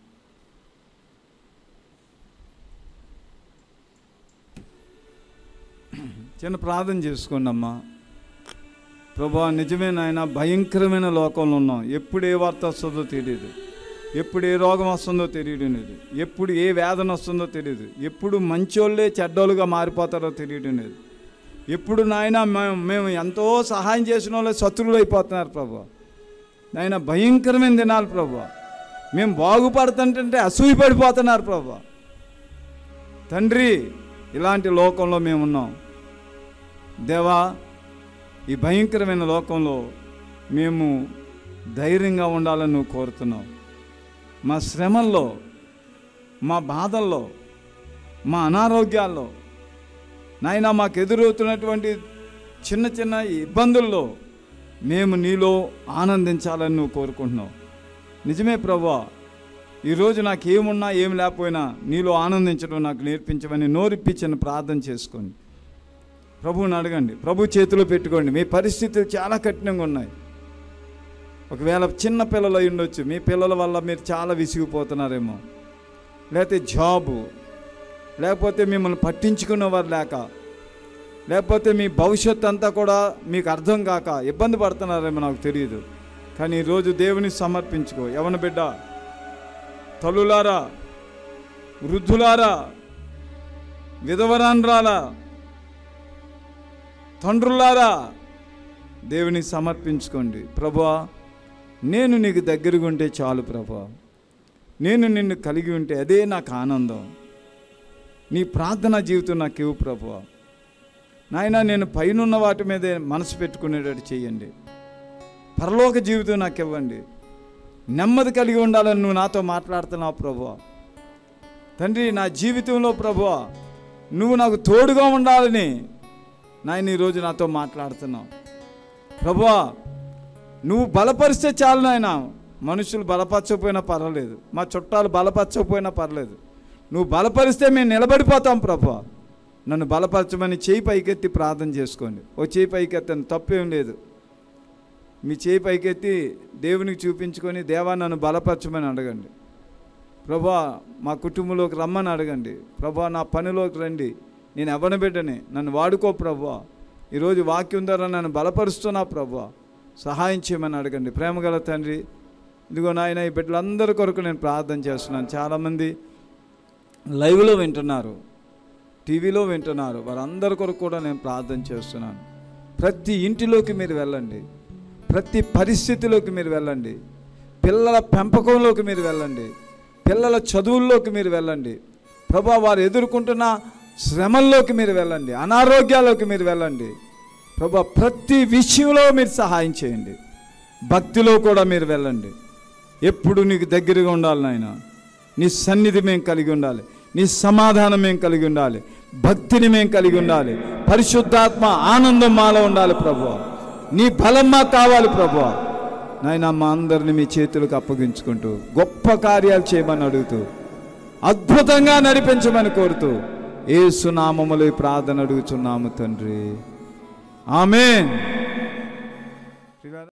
చిన్న ప్రార్థన చేసుకోండి అమ్మా ప్రభా నిజమే నాయన భయంకరమైన లోకంలో ఉన్నాం ఎప్పుడు ఏ వార్త వస్తుందో తెలియదు ఎప్పుడు ఏ రోగం వస్తుందో తెలియడం లేదు ఎప్పుడు ఏ వేదన వస్తుందో తెలియదు ఎప్పుడు మంచోళ్ళే చెడ్డోళ్ళుగా మారిపోతారో తెలియడం లేదు ఎప్పుడు నాయన మేము మేము ఎంతో సహాయం చేసిన వాళ్ళే శత్రువులు అయిపోతున్నారు ప్రభు నాయన భయంకరమైన దినాలు ప్రభు మేము బాగుపడుతుంటే అసూయ పడిపోతున్నారు ప్రభు తండ్రి ఇలాంటి లోకంలో మేము ఉన్నాం దేవా ఈ భయంకరమైన లోకంలో మేము ధైర్యంగా ఉండాలని నువ్వు కోరుతున్నావు మా శ్రమల్లో మా బాధల్లో మా అనారోగ్యాల్లో నాయన మాకు ఎదురవుతున్నటువంటి చిన్న చిన్న ఇబ్బందుల్లో మేము నీలో ఆనందించాలని నువ్వు కోరుకుంటున్నావు నిజమే ప్రభా ఈరోజు నాకు ఏమున్నా ఏం లేకపోయినా నీలో ఆనందించడం నాకు నేర్పించమని నోరిప్పించని ప్రార్థన చేసుకోండి ప్రభువుని అడగండి ప్రభు చేతిలో పెట్టుకోండి మీ పరిస్థితులు చాలా కఠినంగా ఉన్నాయి ఒకవేళ చిన్న పిల్లలు అయి ఉండొచ్చు మీ పిల్లల వల్ల మీరు చాలా విసిగిపోతున్నారేమో లేకపోతే జాబు లేకపోతే మిమ్మల్ని పట్టించుకునేవారు లేక లేకపోతే మీ భవిష్యత్ అంతా కూడా మీకు అర్థం కాక ఇబ్బంది పడుతున్నారేమో నాకు తెలియదు కానీ ఈరోజు దేవుని సమర్పించుకో ఎవరి బిడ్డ తల్లులారా వృద్ధులారా విధవరాన్రాలా తండ్రులారా దేవుని సమర్పించుకోండి ప్రభా నేను నీకు దగ్గరగా ఉంటే చాలు ప్రభా నేను నిన్ను కలిగి ఉంటే అదే నాకు ఆనందం నీ ప్రార్థన జీవితం నాకు ఇవ్వు ప్రభా నాయన నేను పైనున్న వాటి మీదే మనసు పెట్టుకునేటట్టు చేయండి పరలోక జీవితం నాకు ఇవ్వండి నెమ్మది కలిగి ఉండాలని నువ్వు నాతో మాట్లాడుతున్నావు ప్రభా తండ్రి నా జీవితంలో ప్రభువా నువ్వు నాకు తోడుగా ఉండాలని నాయన ఈరోజు నాతో మాట్లాడుతున్నావు ప్రభువా నువ్వు బలపరిస్తే చాలు నాయన మనుషులు బలపరచకపోయినా పర్వాలేదు మా చుట్టాలు బలపరచకపోయినా పర్లేదు నువ్వు బలపరిస్తే మేము నిలబడిపోతాం ప్రభువా నన్ను బలపరచమని చేయి పైకెత్తి ప్రార్థన చేసుకోండి ఓ చేయి పైకెత్తని తప్పేం లేదు మీ చేయి పైకెత్తి దేవునికి చూపించుకొని దేవా నన్ను బలపరచమని అడగండి ప్రభా మా కుటుంబంలోకి రమ్మని అడగండి ప్రభా నా పనిలోకి రండి నేను ఎవరిని బిడ్డని నన్ను వాడుకో ప్రభా ఈరోజు వాక్యం ద్వారా నన్ను బలపరుస్తున్నా ప్రభా సహాయం చేయమని అడగండి ప్రేమగల తండ్రి ఇదిగో నాయన ఈ బిడ్డలందరి కొరకు నేను ప్రార్థన చేస్తున్నాను చాలామంది లైవ్లో వింటున్నారు టీవీలో వింటున్నారు వారందరి కొరకు కూడా నేను ప్రార్థన చేస్తున్నాను ప్రతి ఇంటిలోకి మీరు వెళ్ళండి ప్రతి పరిస్థితిలోకి మీరు వెళ్ళండి పిల్లల పెంపకంలోకి మీరు వెళ్ళండి పిల్లల చదువుల్లోకి మీరు వెళ్ళండి ప్రభా వారు ఎదుర్కొంటున్న శ్రమల్లోకి మీరు వెళ్ళండి అనారోగ్యాల్లోకి మీరు వెళ్ళండి ప్రభా ప్రతి విషయంలో మీరు సహాయం చేయండి భక్తిలో కూడా మీరు వెళ్ళండి ఎప్పుడు నీకు దగ్గరగా ఉండాలి నాయన నీ సన్నిధి మేము కలిగి ఉండాలి నీ సమాధానం మేము కలిగి ఉండాలి భక్తిని మేము కలిగి ఉండాలి పరిశుద్ధాత్మ ఆనందం మాలో ఉండాలి ప్రభు నీ బలం మాకు కావాలి ప్రభు నాయన మా అందరిని మీ చేతులకు అప్పగించుకుంటూ గొప్ప కార్యాలు చేయమని అడుగుతూ అద్భుతంగా నడిపించమని కోరుతూ ఏసునామములు ఈ ప్రార్థన అడుగుచున్నాము తండ్రి ఆమెన్